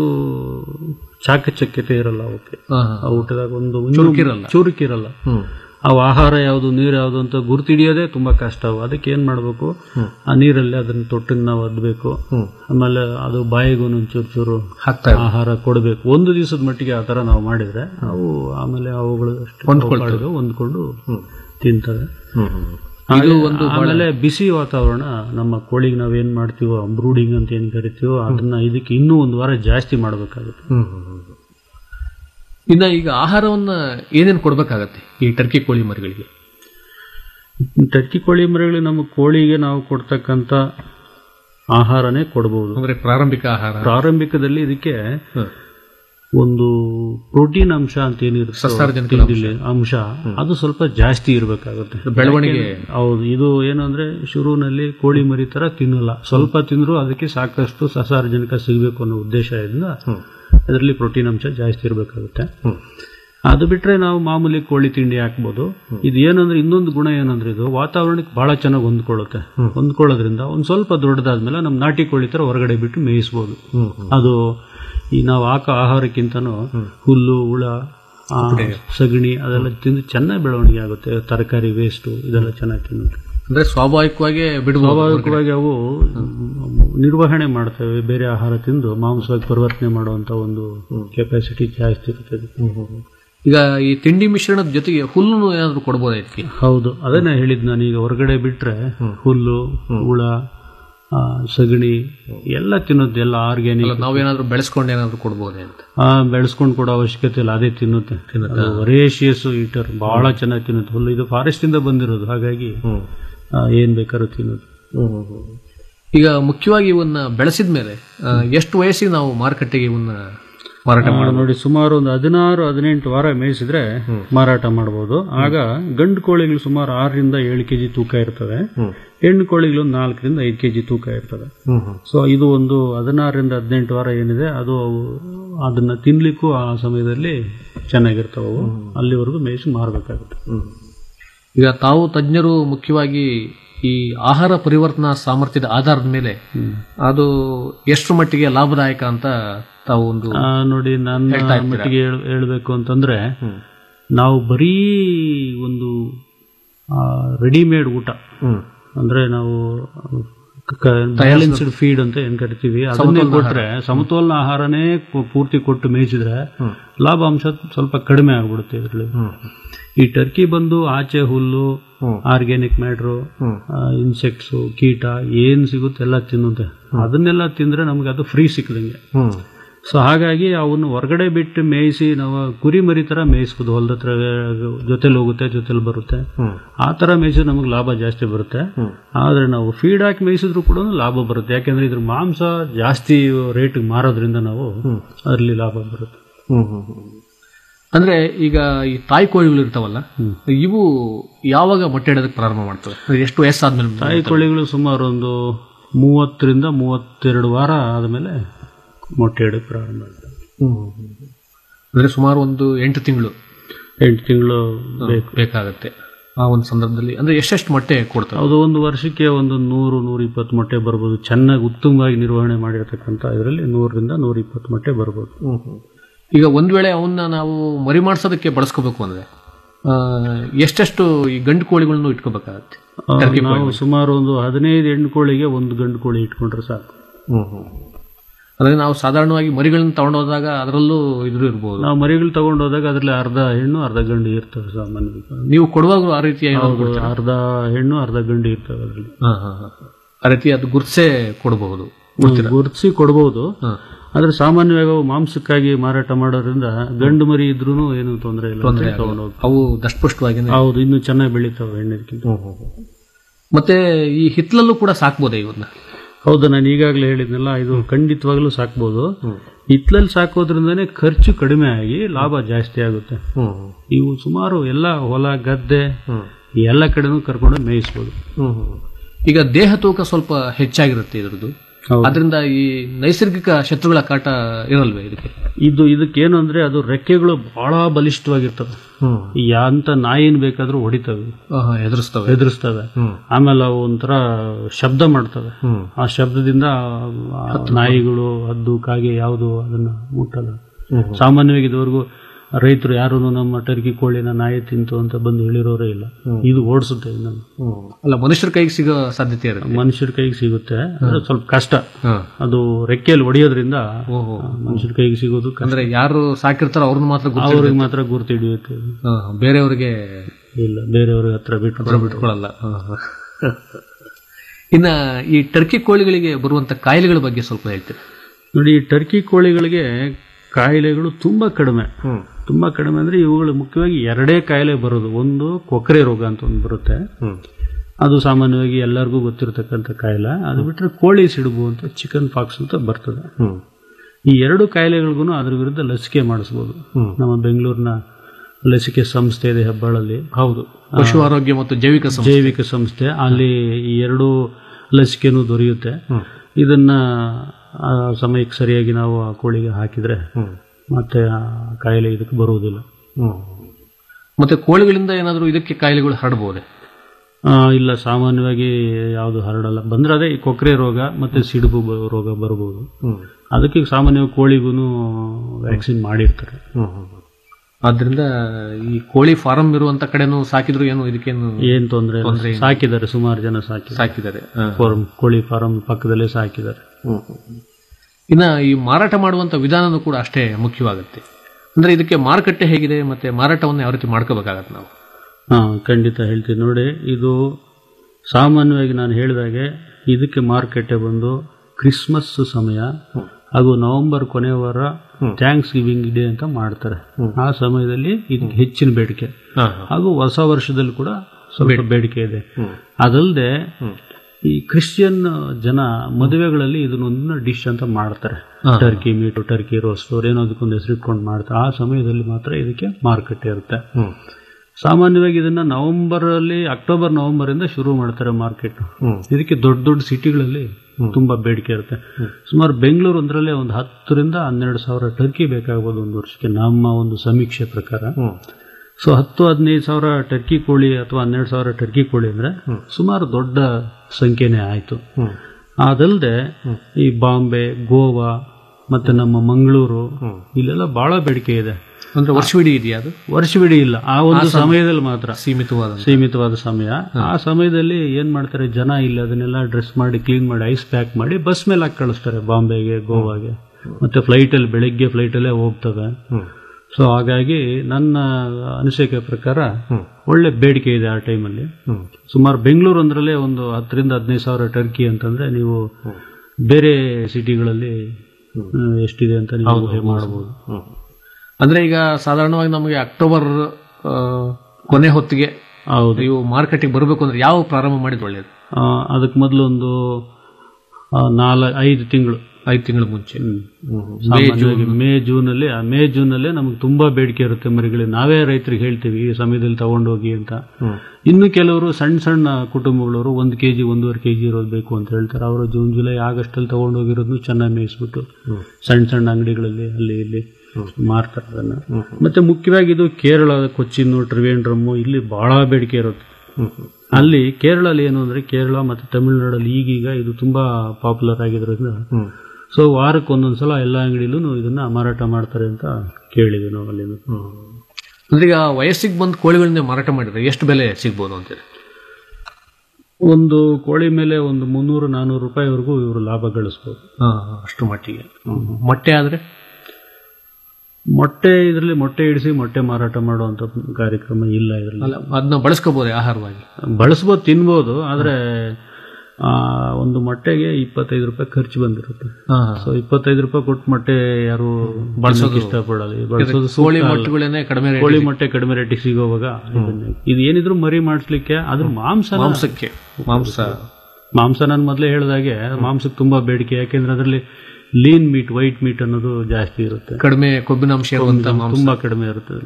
ಚಾಕಚಕ್ಯತೆ ಇರಲ್ಲ ಅವಕ್ಕೆ ಹಾ, ಹಾ. ಆ ಊಟದಾಗ ಒಂದು ಇನ್ನೂ ಚುರುಕಿರಲ್ಲ. ಚುರುಕಿರಲ್ಲ ಅವು ಆಹಾರ ಯಾವುದು ನೀರು ಯಾವುದು ಅಂತ ಗುರ್ತಿಡಿಯೋದೇ ತುಂಬಾ ಕಷ್ಟ ಅವು ಅದಕ್ಕೆ ಏನ್ ಮಾಡ್ಬೇಕು ಆ ನೀರಲ್ಲಿ ಅದನ್ನ ತೊಟ್ಟನ್ನ ನಾವು ಅದ್ಬೇಕು ಆಮೇಲೆ ಅದು ಬಾಯಿಗೂ ಒಂಚೂರು ಚೂರು ಆಹಾರ ಕೊಡಬೇಕು ಒಂದು ದಿವಸದ ಮಟ್ಟಿಗೆ ಆ ತರ ನಾವು ಮಾಡಿದ್ರೆ ಅವು ಆಮೇಲೆ ಅವುಗಳು ಅಷ್ಟು ಹೊಂದ್ಕೊಳ್ತವೆ. ಪಾಡಿಗೆ ಹೊಂದ್ಕೊಂಡು ತಿಂತವೆ ಇದು ಹಾಗೆ ಒಂದು ಬಹಳ- ಆಮೇಲೆ ಬಿಸಿ ವಾತಾವರಣ ನಮ್ಮ ಕೋಳಿಗೆ ನಾವೇನ್ ಮಾಡ್ತೀವೋ ಬ್ರೂಡಿಂಗ್ ಅಂತ ಏನ್ ಕರಿತೀವೋ ಅದನ್ನ ಇದಕ್ಕೆ ಇನ್ನೂ ಒಂದು ವಾರ ಜಾಸ್ತಿ ಮಾಡ್ಬೇಕಾಗುತ್ತೆ ಇನ್ನ ಈಗ ಆಹಾರವನ್ನ ಏನೇನು ಕೊಡ್ಬೇಕಾಗತ್ತೆ ಈ ಟರ್ಕಿ ಕೋಳಿ ಮರಿಗಳಿಗೆ ಟರ್ಕಿ ಕೋಳಿ ಮರಿಗಳಿಗೆ ನಮ್ಮ ಕೋಳಿಗೆ ನಾವು ಕೊಡ್ತಕ್ಕಂತ ಆಹಾರನೇ ಕೊಡಬಹುದು ಅಂದ್ರೆ ಪ್ರಾರಂಭಿಕ ಆಹಾರ ಪ್ರಾರಂಭಿಕದಲ್ಲಿ ಇದಕ್ಕೆ ಒಂದು ಪ್ರೋಟೀನ್ ಅಂಶ ಅಂತ ಏನಿರುತ್ತೆ ಸಸ್ಯಾಹಾರಜನಕ ತಿಂಡಿಲಿ ಅಂಶ ಅದು ಸ್ವಲ್ಪ ಜಾಸ್ತಿ ಇರಬೇಕಾಗುತ್ತೆ ಬೆಳವಣಿಗೆ- ಯಾಕೆ- ಹೌದು ಇದು ಏನಂದ್ರೆ ಶುರುವಿನಲ್ಲಿ ಕೋಳಿ ಮರಿ ತರ ತಿನ್ನಲ್ಲ ಸ್ವಲ್ಪ ತಿಂದ್ರು ಅದಕ್ಕೆ ಸಾಕಷ್ಟು ಸಸಾರಜನಕ ಸಿಗಬೇಕು ಅನ್ನೋ ಉದ್ದೇಶದಿಂದ ಅದರಲ್ಲಿ ಪ್ರೋಟೀನ್ ಅಂಶ ಜಾಸ್ತಿ ಇರಬೇಕಾಗುತ್ತೆ ಅದು ಬಿಟ್ರೆ ನಾವು ಮಾಮೂಲಿ ಕೋಳಿ ತಿಂಡಿ ಹಾಕ್ಬೋದು ಇದು ಏನಂದ್ರೆ ಇನ್ನೊಂದು ಗುಣ ಏನಂದ್ರೆ ಇದು ವಾತಾವರಣಕ್ಕೆ ಬಹಳ ಚೆನ್ನಾಗಿ ಹೊಂದ್ಕೊಳ್ಳುತ್ತೆ ಹೊಂದ್ಕೊಳ್ಳೋದ್ರಿಂದ ಒಂದ್ ಸ್ವಲ್ಪ ದೊಡ್ಡದಾದ್ಮೇಲೆ ನಮ್ ನಾಟಿ ಕೋಳಿ ತರ ಹೊರಗಡೆ ಬಿಟ್ಟು ಮೇಯಿಸ್ಬೋದು ಅದು ಈ ನಾವು ಹಾಕೋ ಆಹಾರಕ್ಕಿಂತನೂ ಹುಲ್ಲು ಹುಳ ಆ, ಸಗಣಿ ಅದೆಲ್ಲ ತಿಂದು ಚೆನ್ನಾಗಿ ಬೆಳವಣಿಗೆ ಆಗುತ್ತೆ ತರಕಾರಿ ವೇಸ್ಟ್ ಇದೆಲ್ಲ ಚೆನ್ನಾಗಿ ತಿನ್ನುತ್ತೆ ಅಂದ್ರೆ ಸ್ವಾಭಾವಿಕವಾಗಿ ಬಿಡಬಹುದು ಸ್ವಾಭಾವಿಕವಾಗಿ ಅವು ನಿರ್ವಹಣೆ ಮಾಡ್ತವೆ ಬೇರೆ ಆಹಾರ ತಿಂದು ಮಾಂಸವಾಗಿ ಪರಿವರ್ತನೆ ಮಾಡುವಂತ ಒಂದು ಕೆಪಾಸಿಟಿ ಜಾಸ್ತಿ ಇರ್ತದೆ ಈಗ ಈ ತಿಂಡಿ ಮಿಶ್ರಣದ ಜೊತೆಗೆ ಹುಲ್ಲು ಏನಾದ್ರು ಕೊಡ್ಬೋದಾ ಇದಕ್ಕೆ ಹೌದು ಅದನ್ನೇ ಹೇಳಿದ್ ನಾನು ಈಗ ಹೊರಗಡೆ ಬಿಟ್ರೆ ಹುಲ್ಲು ಹುಳ ಆ, ಸಗಣಿ ಎಲ್ಲ ತಿನ್ನೋದು ಎಲ್ಲ ಆರ್ಗ್ಯಾನಿಕ್ ಅಲ್ಲ, ನಾವೇನಾದ್ರೂ ಬೆಳೆಸ್ಕೊಂಡು ಏನಾದ್ರು ಕೊಡ್ಬೋದೇ ಅಂತ ಬೆಳೆಸ್ಕೊಂಡು ಕೊಡೋ ಅವಶ್ಯಕತೆ ಇಲ್ಲ ಅದೇ ತಿನ್ನುತ್ತೆ ವರೇಷಿಯಸ್ ಈಟರ್ ಬಹಳ ಚೆನ್ನಾಗಿ ತಿನ್ನುತ್ತೆ ಹುಲ್ಲು ಇದು ಫಾರೆಸ್ಟ್ ಇಂದ ಬಂದಿರೋದು ಹಾಗಾಗಿ ಆ, ಏನ್ ಬೇಕಾದ್ರೂ ತಿನ್ನೋದು ಈಗ ಮುಖ್ಯವಾಗಿ ಇವನ್ನ ಬೆಳೆಸಿದ ಮೇಲೆ ಎಷ್ಟು ವಯಸ್ಸಿಗೆ ನಾವು ಮಾರುಕಟ್ಟೆಗೆ ಇವನ್ನ ಮಾರಾಟ ಆ, ಮಾಡಬಹುದು ನೋಡಿ ಸುಮಾರು ಒಂದು ಹದಿನಾರು ಹದಿನೆಂಟು ವಾರ ಮೇಯಿಸಿದ್ರೆ ಮಾರಾಟ ಮಾಡಬಹುದು ಆಗ ಗಂಡು ಕೋಳಿಗಳು ಸುಮಾರು ಆರರಿಂದ ಏಳು ಕೆಜಿ ತೂಕ ಇರ್ತವೆ ಹೆಣ್ಣು ಕೋಳಿಗಳು ಒಂದು ನಾಲ್ಕರಿಂದ ಐದು ಕೆಜಿ ತೂಕ ಇರ್ತವೆ ಸೊ ಇದು ಒಂದು ಹದಿನಾರರಿಂದ ಹದಿನೆಂಟು ವಾರ ಏನಿದೆ ಅದು ಅವು ಅದನ್ನ ತಿನ್ಲಿಕ್ಕೂ ಆ ಸಮಯದಲ್ಲಿ ಚೆನ್ನಾಗಿರ್ತವೆ ಅವು ಅಲ್ಲಿವರೆಗೂ ಮೇಯಿಸಿ ಮಾರಬೇಕಾಗುತ್ತೆ ಈಗ ತಾವು ತಜ್ಞರು ಮುಖ್ಯವಾಗಿ ಈ ಆಹಾರ ಪರಿವರ್ತನಾ ಸಾಮರ್ಥ್ಯದ ಆಧಾರದ ಮೇಲೆ ಅದು ಎಷ್ಟು ಮಟ್ಟಿಗೆ ಲಾಭದಾಯಕ ಅಂತ ತಾವು ಒಂದು ಆ, ನೋಡಿ ನನ್ನ ಹೇಳ್ತಾ ಇರ್ತೀರಾ? ಮಟ್ಟಿಗೆ ಹೇಳ್- ಹೇಳ್ಬೇಕು ಅಂತಂದ್ರೆ ನಾವು ಬರೀ ಒಂದು ರೆಡಿಮೇಡ್ ಊಟ ಅಂದ್ರೆ ನಾವು ಬ್ಯಾಲೆನ್ಸ್ಡ್ ಫೀಡ್ ಅಂತ ಏನ್ ಕರಿತೀವಿ ಅದನ್ನೇ ಸಮತೋಲನ ಕೊಟ್ರೆ ಸಮತೋಲನ ಆಹಾರನೇ ಪು- ಪೂರ್ತಿ ಕೊಟ್ಟು ಮೇಯಿಸಿದ್ರೆ ಲಾಭಾಂಶ ಸ್ವಲ್ಪ ಕಡಿಮೆ ಆಗ್ಬಿಡುತ್ತೆ ಇದರಲ್ಲಿ ಈ ಟರ್ಕಿ ಬಂದು ಆಚೆ ಹುಲ್ಲು ಆರ್ಗ್ಯಾನಿಕ್ ಮ್ಯಾಟ್ರು ಇನ್ಸೆಕ್ಟ್ಸ್ ಕೀಟ ಏನ್ ಸಿಗುತ್ತೆ ಎಲ್ಲ ತಿನ್ನುತ್ತೆ ಅದನ್ನೆಲ್ಲ ತಿಂದ್ರೆ ನಮ್ಗೆ ಅದು ಫ್ರೀ ಸಿಕ್ಕದಂಗೆ ಸೊ ಹಾಗಾಗಿ ಅವನ್ನ ಹೊರಗಡೆ ಬಿಟ್ಟು ಮೇಯಿಸಿ ನಾವು ಕುರಿ ಮರಿ ತರ ಮೇಯಿಸ್ಬೋದು ಹೊಲದ ಹತ್ರ ಜೊತೆಲಿ ಹೋಗುತ್ತೆ ಜೊತೆಲಿ ಬರುತ್ತೆ ಆ ತರ ಮೇಯಿಸಿದ್ರೆ ನಮಗೆ ಲಾಭ ಜಾಸ್ತಿ ಬರುತ್ತೆ ಆದ್ರೆ ನಾವು ಫೀಡ್ ಹಾಕಿ ಮೇಯಿಸಿದ್ರು ಕೂಡ ಲಾಭ ಬರುತ್ತೆ ಯಾಕೆಂದ್ರೆ ಇದ್ರ ಮಾಂಸ ಜಾಸ್ತಿ ರೇಟ್ ಮಾರೋದ್ರಿಂದ ನಾವು ಅದರಲ್ಲಿ ಲಾಭ ಬರುತ್ತೆ ಅಂದ್ರೆ ಈಗ ಈ ತಾಯಿ ಕೋಳಿಗಳು ಇರ್ತಾವಲ್ಲ ಇವು ಯಾವಾಗ ಮೊಟ್ಟೆ ಇಡೋದಕ್ಕೆ ಪ್ರಾರಂಭ ಮಾಡ್ತವೆ ಅಂದ್ರೆ ಎಷ್ಟು ವಯಸ್ಸಾದ್ಮೇಲೆ ತಾಯಿ ಕೋಳಿಗಳು ಸುಮಾರು ಒಂದು ಮೂವತ್ತರಿಂದ ಮೂವತ್ತೆರಡು ವಾರ ಆದಮೇಲೆ ಮೊಟ್ಟೆ ಇಡಕ್ಕೆ ಪ್ರಾರಂಭ ಆಗುತ್ತೆ ಅಂದ್ರೆ ಸುಮಾರು ಒಂದು ಎಂಟು ತಿಂಗಳು ಎಂಟು ತಿಂಗಳು ಬೇಕು ಬೇಕಾಗತ್ತೆ ಆ ಒಂದು ಸಂದರ್ಭದಲ್ಲಿ ಅಂದ್ರೆ ಎಷ್ಟೆಷ್ಟು ಮೊಟ್ಟೆ ಕೊಡ್ತವೆ ಅದು ಒಂದು ವರ್ಷಕ್ಕೆ ಒಂದು ನೂರು ನೂರ ಇಪ್ಪತ್ತು ಮೊಟ್ಟೆ ಬರ್ಬೋದು ಚೆನ್ನಾಗಿ ಉತ್ತಮವಾಗಿ ನಿರ್ವಹಣೆ ಮಾಡಿರ್ತಕ್ಕಂಥ ಇದರಲ್ಲಿ ನೂರರಿಂದ ನೂರ ಇಪ್ಪತ್ತು ಮೊಟ್ಟೆ ಬರ್ಬೋದು ಈಗ ಒಂದ್ ವೇಳೆ ಅವನ್ನ ನಾವು ಮರಿ ಮಾಡ್ಸೋದಕ್ಕೆ ಬಳಸ್ಕೋಬೇಕು ಅಂದ್ರೆ ಆ, ಎಷ್ಟೆಷ್ಟು ಈ ಗಂಡು ಕೋಳಿಗಳನ್ನು ಇಟ್ಕೋಬೇಕಾಗತ್ತೆ ಆ, ಟರ್ಕಿ ನಾವು ಕೋಳಿಗಳು. ಸುಮಾರು ಒಂದು ಹದಿನೈದು ಹೆಣ್ಣು ಕೋಳಿಗೆ ಒಂದು ಗಂಡು ಕೋಳಿ ಇಟ್ಕೊಂಡ್ರೆ ಸಾಕು ಅಂದ್ರೆ ನಾವು ಸಾಧಾರಣವಾಗಿ ಮರಿಗಳನ್ನ ತಗೊಂಡೋದಾಗ ಅದರಲ್ಲೂ ಇದ್ರು ಇರ್ಬೋದು ನಾವು ಮರಿಗಳು ತಗೊಂಡೋದಾಗ ಅದರಲ್ಲಿ ಅರ್ಧ ಹೆಣ್ಣು ಅರ್ಧ ಗಂಡು ಇರ್ತವೆ ಸಾಮಾನ್ಯವಾಗಿ ನೀವು ಕೊಡುವಾಗ ಆ ರೀತಿ ಏನಾದ್ರು ಹೌದು, ಕೊಡ್ತೀರಾ? ಅರ್ಧ ಹೆಣ್ಣು ಅರ್ಧ ಗಂಡು ಇರ್ತವೆ ಅದರಲ್ಲಿ ಹಾ, ಹಾ, ಹಾ. ಆ ರೀತಿ ಅದು ಗುರ್ಸೆ ಕೊಡಬಹುದು ಗುರುತಿಸಿ ಕೊಡಬಹುದು ಆದ್ರೆ ಸಾಮಾನ್ಯವಾಗಿ ಅವು ಮಾಂಸಕ್ಕಾಗಿ ಮಾರಾಟ ಮಾಡೋದ್ರಿಂದ ಗಂಡು ಮರಿ ಇದ್ರೂ ಏನು ತೊಂದರೆ ಇಲ್ಲ ತೊಂದರೆ ಅಂತ ತಗೊಂಡು ಹೋಗ್ತಾರೆ. ಅವು ದಷ್ಟಪುಷ್ಟವಾಗಿ ಹೌದು ಇನ್ನು ಚೆನ್ನಾಗಿ ಬೆಳೀತಾವೆ ಹೆಣ್ಣಿದ್ಕಿಂತ ಮತ್ತೆ ಈ ಹಿತ್ಲಲ್ಲೂ ಕೂಡ ಸಾಕ್ಬೋದೇ ಇವನ್ನ ಹೌದು ನಾನು ಈಗಾಗಲೇ ಹೇಳಿದ್ನಲ್ಲ ಇದು ಖಂಡಿತವಾಗ್ಲೂ ಸಾಕ್ಬೋದು ಹಿತ್ಲಲ್ಲಿ ಸಾಕೋದ್ರಿಂದನೇ ಖರ್ಚು ಕಡಿಮೆ ಆಗಿ ಲಾಭ ಜಾಸ್ತಿ ಆಗುತ್ತೆ ಇವು ಸುಮಾರು ಎಲ್ಲ ಹೊಲ ಗದ್ದೆ ಎಲ್ಲ ಕಡೆನೂ ಕರ್ಕೊಂಡು ಮೇಯಿಸ್ಬೋದು ಈಗ ದೇಹ ತೂಕ ಸ್ವಲ್ಪ ಹೆಚ್ಚಾಗಿರುತ್ತೆ ಇದ್ರದ್ದು ಅದರಿಂದ ಈ ನೈಸರ್ಗಿಕ ಶತ್ರುಗಳ ಕಾಟ ಇರಲ್ವೇ ಇದಕ್ಕೆ ಇದು ಇದಕ್ಕೇನು ಅಂದ್ರೆ ಅದು ರೆಕ್ಕೆಗಳು ಬಹಳ ಬಲಿಷ್ಠವಾಗಿರ್ತವೆ ಈ ಅಂತ ನಾಯಿನ್ ಬೇಕಾದ್ರೂ ಹೊಡಿತವೆ ಎದುರಿಸ್ತವೆ ಎದುರಿಸ್ತವೆ ಆಮೇಲೆ ಅವು ಒಂಥರ ಶಬ್ದ ಮಾಡ್ತವೆ ಆ ಶಬ್ದದಿಂದ ಆ ನಾಯಿಗಳು ಹದ್ದು ಕಾಗೆ ಯಾವುದು ಅದನ್ನ ಮುಟ್ಟಲ್ಲ ಸಾಮಾನ್ಯವಾಗಿ ಇದುವರೆಗೂ ರೈತರು ಯಾರು ನಮ್ಮ ಟರ್ಕಿ ಕೋಳಿನ ನಾಯಿ ತಿಂತು ಅಂತ ಬಂದು ಹೇಳಿರೋರೇ ಇಲ್ಲ ಇದು ಓಡಿಸುತ್ತೆ ಇದನ್ನು ಅಲ್ಲ ಮನುಷ್ಯರ ಕೈಗೆ ಸಿಗೋ ಸಾಧ್ಯತೆ ಇರುತ್ತೆ ಮನುಷ್ಯರ ಕೈಗೆ ಸಿಗುತ್ತೆ ಅಂದ್ರೆ ಸ್ವಲ್ಪ ಕಷ್ಟ ಅದು ರೆಕ್ಕೆಯಲ್ಲಿ ಹೊಡೆಯೋದ್ರಿಂದ ಮನುಷ್ಯರ ಕೈಗೆ ಸಿಗೋದು ಕಷ್ಟ. ಅಂದ್ರೆ ಯಾರು ಸಾಕಿರ್ತಾರೋ ಅವ್ರನ್ನ ಮಾತ್ರ ಗುರ್ತು ಅವ್ರಿಗೆ ಹಿಡಿಯುತ್ತೆ. ಮಾತ್ರ ಗುರ್ತು ಹಿಡಿಯುತ್ತೆ ಹಾ, ಬೇರೆಯವ್ರಿಗೆ ಇಲ್ಲ ಬೇರೆಯವ್ರಿಗೆ ಹತ್ರ ಬಿಟ್ಟು ಹತ್ರ ಬಿಟ್ಕೊಳ್ಳಲ್ಲ ಹಾ, ಹಾ. ಇನ್ನ ಈ ಟರ್ಕಿ ಕೋಳಿಗಳಿಗೆ ಬರುವಂತ ಕಾಯಿಲೆಗಳ ಬಗ್ಗೆ ಸ್ವಲ್ಪ ಹೇಳ್ತೀರಿ ನೋಡಿ ಈ ಟರ್ಕಿ ಕೋಳಿಗಳಿಗೆ ಕಾಯಿಲೆಗಳು ತುಂಬಾ ಕಡಿಮೆ ತುಂಬಾ ಕಡಿಮೆ ಅಂದ್ರೆ ಇವುಗಳು ಮುಖ್ಯವಾಗಿ ಎರಡೇ ಕಾಯಿಲೆ ಬರೋದು ಒಂದು ಕೊಕ್ಕರೆ ರೋಗ ಅಂತ ಒಂದು ಬರುತ್ತೆ ಅದು ಸಾಮಾನ್ಯವಾಗಿ ಎಲ್ಲರಿಗೂ ಗೊತ್ತಿರತಕ್ಕಂಥ ಕಾಯಿಲೆ ಅದು ಬಿಟ್ಟರೆ ಕೋಳಿ ಸಿಡುಬು ಅಂತ ಚಿಕನ್ ಪಾಕ್ಸ್ ಅಂತ ಬರ್ತದೆ ಈ ಎರಡು ಕಾಯಿಲೆಗಳಿಗೂ ಅದ್ರ ವಿರುದ್ಧ ಲಸಿಕೆ ಮಾಡಿಸ್ಬೋದು ನಮ್ಮ ಬೆಂಗಳೂರಿನ ಲಸಿಕೆ ಸಂಸ್ಥೆ ಇದೆ ಹೆಬ್ಬಾಳಲ್ಲಿ ಹೌದು ಪಶು ಆರೋಗ್ಯ ಮತ್ತು ಜೈವಿಕ ಸಂಸ್ಥೆ. ಜೈವಿಕ ಸಂಸ್ಥೆ ಅಲ್ಲಿ ಈ ಎರಡು ಲಸಿಕೆನೂ ದೊರೆಯುತ್ತೆ ಇದನ್ನ ಆ ಸಮಯಕ್ಕೆ ಸರಿಯಾಗಿ ನಾವು ಆ ಕೋಳಿಗೆ ಹಾಕಿದ್ರೆ ಮತ್ತೆ ಆ ಕಾಯಿಲೆ ಇದಕ್ಕೆ ಬರುವುದಿಲ್ಲ ಮತ್ತೆ ಕೋಳಿಗಳಿಂದ ಏನಾದರೂ ಇದಕ್ಕೆ ಕಾಯಿಲೆಗಳು ಹರಡಬಹುದೇ ಆ, ಇಲ್ಲ ಸಾಮಾನ್ಯವಾಗಿ ಯಾವುದು ಹರಡಲ್ಲ ಬಂದ್ರೆ ಅದೇ ಈ ಕೊಕ್ಕರೆ ರೋಗ ಮತ್ತೆ ಸಿಡುಬು ಬ- ರೋಗ ಬರಬಹುದು ಅದಕ್ಕೆ ಸಾಮಾನ್ಯವಾಗಿ ಕೋಳಿಗೂ ವ್ಯಾಕ್ಸಿನ್ ಮಾಡಿರ್ತಾರೆ ಆದ್ರಿಂದ ಈ ಕೋಳಿ ಫಾರಂ ಇರುವಂತ ಕಡೆನೂ ಸಾಕಿದ್ರು ಏನು ಇದಕ್ಕೇನು ಏನ್ ತೊಂದರೆ ಇಲ್ಲ. ತೊಂದ್ರೆ ಇಲ್ಲ. ಸಾಕಿದ್ದಾರೆ ಸುಮಾರು ಜನ ಸಾಕಿ ಸಾಕಿದ್ದಾರೆ ಹ. ಫಾರಂ ಕೋಳಿ ಫಾರಂ ಪಕ್ಕದಲ್ಲೇ ಸಾಕಿದ್ದಾರೆ ಇನ್ನ ಈ ಮಾರಾಟ ಮಾಡುವಂತ ವಿಧಾನನೂ ಕೂಡ ಅಷ್ಟೇ ಮುಖ್ಯವಾಗುತ್ತೆ ಅಂದ್ರೆ ಇದಕ್ಕೆ ಮಾರುಕಟ್ಟೆ ಹೇಗಿದೆ ಮತ್ತೆ ಮಾರಾಟವನ್ನು ಯಾವ ರೀತಿ ಮಾಡ್ಕೋಬೇಕಾಗತ್ತೆ ನಾವು ಹಾ ಖಂಡಿತ ಹೇಳ್ತೀನಿ ನೋಡಿ ಇದು ಸಾಮಾನ್ಯವಾಗಿ ನಾನು ಹೇಳಿದಾಗೆ ಇದಕ್ಕೆ ಮಾರುಕಟ್ಟೆ ಬಂದು ಕ್ರಿಸ್ಮಸ್ ಸಮಯ ಹಾಗೂ ನವೆಂಬರ್ ಕೊನೆಯ ವಾರ ಥ್ಯಾಂಕ್ಸ್ ಗಿವಿಂಗ್ ಡೇ ಅಂತ ಮಾಡ್ತಾರೆ ಆ ಸಮಯದಲ್ಲಿ ಇದಕ್ಕೆ ಹೆಚ್ಚಿನ ಬೇಡಿಕೆ ಹಾಗೂ ಹೊಸ ವರ್ಷದಲ್ಲಿ ಕೂಡ ಸ್ವಲ್ಪ ಬೇಡಿಕೆ ಇದೆ ಅದಲ್ಲದೆ ಈ ಕ್ರಿಶ್ಚಿಯನ್ ಜನ ಮದುವೆಗಳಲ್ಲಿ ಇದನ್ನೊಂದನ್ನ ಡಿಶ್ ಅಂತ ಮಾಡ್ತಾರೆ ಟರ್ಕಿ ಮೀಟು ಟರ್ಕಿ ರೋಸ್ಟ್ ಏನೋ ಅದಕ್ಕೊಂದು ಹೆಸರಿಟ್ಕೊಂಡು ಮಾಡ್ತಾರೆ ಆ ಸಮಯದಲ್ಲಿ ಮಾತ್ರ ಇದಕ್ಕೆ ಮಾರುಕಟ್ಟೆ ಇರುತ್ತೆ ಸಾಮಾನ್ಯವಾಗಿ ಇದನ್ನ ನವೆಂಬರ್ ಅಲ್ಲಿ ಅಕ್ಟೋಬರ್ ನವೆಂಬರ್ ಇಂದ ಶುರು ಮಾಡ್ತಾರೆ ಮಾರ್ಕೆಟ್ ಇದಕ್ಕೆ ದೊಡ್ಡ ದೊಡ್ಡ ಸಿಟಿಗಳಲ್ಲಿ ತುಂಬಾ ಬೇಡಿಕೆ ಇರುತ್ತೆ ಸುಮಾರು ಬೆಂಗಳೂರು ಒಂದರಲ್ಲೇ ಒಂದು ಹತ್ತರಿಂದ ಹನ್ನೆರಡು ಸಾವಿರ ಟರ್ಕಿ ಬೇಕಾಗ್ಬೋದು ಒಂದು ವರ್ಷಕ್ಕೆ ನಮ್ಮ ಒಂದು ಸಮೀಕ್ಷೆ ಪ್ರಕಾರ ಸೊ ಹತ್ತು ಹದಿನೈದು ಸಾವಿರ ಟರ್ಕಿ ಕೋಳಿ ಅಥವಾ ಹನ್ನೆರಡು ಸಾವಿರ ಟರ್ಕಿ ಕೋಳಿ ಅಂದ್ರೆ ಸುಮಾರು ದೊಡ್ಡ ಸಂಖ್ಯೆನೇ ಆಯ್ತು ಅದಲ್ಲದೆ ಈ ಬಾಂಬೆ ಗೋವಾ ಮತ್ತೆ ನಮ್ಮ ಮಂಗಳೂರು ಇಲ್ಲೆಲ್ಲ ಬಹಳ ಬೇಡಿಕೆ ಇದೆ ಅಂದ್ರೆ ವರ್ಷವಿಡೀ ಇದೆಯಾ ಅದು ವರ್ಷವಿಡೀ ಇಲ್ಲ ಆ ಒಂದು ಆ ಸಮ- ಸಮಯದಲ್ಲಿ ಮಾತ್ರ ಸೀಮಿತವಾದ ಸೀಮಿತವಾದ ಸಮಯ ಆ ಸಮಯದಲ್ಲಿ ಏನ್ ಮಾಡ್ತಾರೆ ಜನ ಇಲ್ಲ ಅದನ್ನೆಲ್ಲ ಡ್ರೆಸ್ ಮಾಡಿ ಕ್ಲೀನ್ ಮಾಡಿ ಐಸ್ ಪ್ಯಾಕ್ ಮಾಡಿ ಬಸ್ ಮೇಲೆ ಹಾಕಿ ಕಳಿಸ್ತಾರೆ ಬಾಂಬೆಗೆ ಗೋವಾಗೆ ಮತ್ತೆ ಫ್ಲೈಟ್ ಅಲ್ಲಿ ಬೆಳಿಗ್ಗೆ ಫ್ಲೈಟ್ ಅಲ್ಲೇ ಹೋಗ್ತವೆ ಸೊ ಹಾಗಾಗಿ ನನ್ನ ಅನಿಸಿಕೆ ಪ್ರಕಾರ ಒಳ್ಳೆ ಬೇಡಿಕೆ ಇದೆ ಆ ಟೈಮಲ್ಲಿ ಸುಮಾರು ಬೆಂಗಳೂರು ಅಂದ್ರಲ್ಲೇ ಒಂದು ಹತ್ತರಿಂದ ಹದಿನೈದು ಸಾವಿರ ಟರ್ಕಿ ಅಂತಂದ್ರೆ ನೀವು ಬೇರೆ ಸಿಟಿಗಳಲ್ಲಿ ಹ್ಮ್, ಎಷ್ಟಿದೆ ಅಂತ ನೀವು ಊಹೆ ಮಾಡಬಹುದು ಅಂದ್ರೆ ಈಗ ಸಾಧಾರಣವಾಗಿ ನಮಗೆ ಅಕ್ಟೋಬರ್ ಆ, ಕೊನೆ ಹೊತ್ತಿಗೆ ಹೌದು ಇವು ಮಾರ್ಕೆಟಿಗೆ ಬರಬೇಕು ಅಂದ್ರೆ ಯಾವ ಪ್ರಾರಂಭ ಮಾಡಿದ್ ಒಳ್ಳೇದು ಆ, ಅದಕ್ಕೆ ಮೊದಲು ಒಂದು ನಾಲ್ಕು ಐದು ತಿಂಗಳು ಐದು ತಿಂಗಳ ಮುಂಚೆ ಸಾಮಾನ್ಯವಾಗಿ ಮೇ ಜೂನ್ ಅಲ್ಲಿ ಆ ಮೇ ಜೂನ್ ಅಲ್ಲೇ ನಮ್ಗೆ ತುಂಬಾ ಬೇಡಿಕೆ ಇರುತ್ತೆ ಮರಿಗಳಿಗೆ ನಾವೇ ರೈತರಿಗೆ ಹೇಳ್ತೀವಿ ಈ ಸಮಯದಲ್ಲಿ ತಗೊಂಡೋಗಿ ಅಂತ ಇನ್ನು ಕೆಲವರು ಸಣ್ಣ ಸಣ್ಣ ಕುಟುಂಬಗಳವರು ಒಂದು ಕೆಜಿ ಒಂದೂವರೆ ಕೆಜಿ ಇರೋದು ಬೇಕು ಅಂತ ಹೇಳ್ತಾರೆ ಅವರು ಜೂನ್ ಜುಲೈ ಆಗಸ್ಟ್ ಅಲ್ಲಿ ತಗೊಂಡೋಗಿರೋದನ್ನು ಚೆನ್ನಾಗಿ ಮೇಯಿಸ್ಬಿಟ್ಟು ಸಣ್ಣ ಸಣ್ಣ ಅಂಗಡಿಗಳಲ್ಲಿ ಅಲ್ಲಿ ಇಲ್ಲಿ ಮಾರ್ತಾರೆ ಅದನ್ನ ಮತ್ತೆ ಮುಖ್ಯವಾಗಿ ಇದು ಕೇರಳ ಕೊಚ್ಚಿನ್ ಟ್ರಿವೇಂಡ್ರಮ್ಮು ಇಲ್ಲಿ ಬಹಳ ಬೇಡಿಕೆ ಇರುತ್ತೆ ಅಲ್ಲಿ ಕೇರಳಲ್ಲಿ ಏನು ಅಂದ್ರೆ ಕೇರಳ ಮತ್ತೆ ತಮಿಳುನಾಡಲ್ಲಿ ಈಗೀಗ ಇದು ತುಂಬಾ ಪಾಪ್ಯುಲರ್ ಆಗಿದ್ರಿಂದ ಸೊ ವಾರಕ್ಕೆ ಒಂದೊಂದ್ಸಲ ಎಲ್ಲ ಅಂಗಡಿಲೂ ಇದನ್ನ ಮಾರಾಟ ಮಾಡ್ತಾರೆ ಅಂತ ಕೇಳಿದ್ವಿ ನಾವು ಅಲ್ಲಿ ಅಂದ್ರೆ ಈಗ ವಯಸ್ಸಿಗೆ ಬಂದ ಕೋಳಿಗಳನ್ನ ಮಾರಾಟ ಮಾಡಿದ್ರೆ ಎಷ್ಟು ಬೆಲೆ ಸಿಗ್ಬೋದು ಅಂತೇಳಿ ಒಂದು ಕೋಳಿ ಮೇಲೆ ಒಂದು ಮುನ್ನೂರು ನಾನೂರು ರೂಪಾಯಿವರೆಗೂ ಇವರು ಲಾಭ ಗಳಿಸ್ಬೋದು ಹಾ, ಅಷ್ಟು ಮಟ್ಟಿಗೆ ಮೊಟ್ಟೆ ಆದ್ರೆ ಮೊಟ್ಟೆ ಇದರಲ್ಲಿ ಮೊಟ್ಟೆ ಇಡಿಸಿ ಮೊಟ್ಟೆ ಮಾರಾಟ ಮಾಡುವಂತ ಕಾರ್ಯಕ್ರಮ ಇಲ್ಲ ಇದರಲ್ಲಿ ಅಲ್ಲ ಅದನ್ನ ಬಳಸ್ಕೋಬಹುದು ಆಹಾರವಾಗಿ ಬಳಸ್ಬೋದು ತಿನ್ಬೋದು ಆದ್ರೆ ಆ, ಒಂದು ಮೊಟ್ಟೆಗೆ ಇಪ್ಪತ್ತೈದು ರೂಪಾಯಿ ಖರ್ಚು ಬಂದಿರುತ್ತೆ ಹಾ. ಸೊ ಇಪ್ಪತ್ತೈದು ರೂಪಾಯಿ ಕೊಟ್ಟು ಮೊಟ್ಟೆ ಯಾರು ಬಳಸೋದು- ತಿನ್ನಕ್ಕೆ ಇಷ್ಟಪಡಲ್ಲ ಈ ಬಳಸೋದು ಸೂಕ್ತ ಕೋಳಿ ಅಲ್ಲ. ಮೊಟ್ಟೆಗಳನ್ನೇ ಕಡಿಮೆ ರೇಟಿಗೆ ಕೋಳಿ ಮೊಟ್ಟೆ ಕಡಿಮೆ ರೇಟಿಗೆ ಸಿಗೋವಾಗ ಇದನ್ನೇ- ಇದು ಏನಿದ್ರು ಮರಿ ಮಾಡಿಸ್ಲಿಕ್ಕೆ ಅದ್ರ ಮಾಂಸ ಮಾಂಸಕ್ಕೆ ಮಾಂಸ ಮಾಂಸ ನಾನು ಮೊದಲೇ ಹೇಳಿದಾಗೆ ಮಾಂಸಕ್ಕೆ ತುಂಬಾ ಬೇಡಿಕೆ ಯಾಕೆಂದ್ರೆ ಅದರಲ್ಲಿ ಲೀನ್ ಮೀಟ್ ವೈಟ್ ಮೀಟ್ ಅನ್ನೋದು ಜಾಸ್ತಿ ಇರುತ್ತೆ ಕಡಿಮೆ ಕೊಬ್ಬಿನಾಂಶ ಇರುವಂತ ಮಾಂಸ ತುಂಬಾ ಕಡಿಮೆ ಇರುತ್ತೆ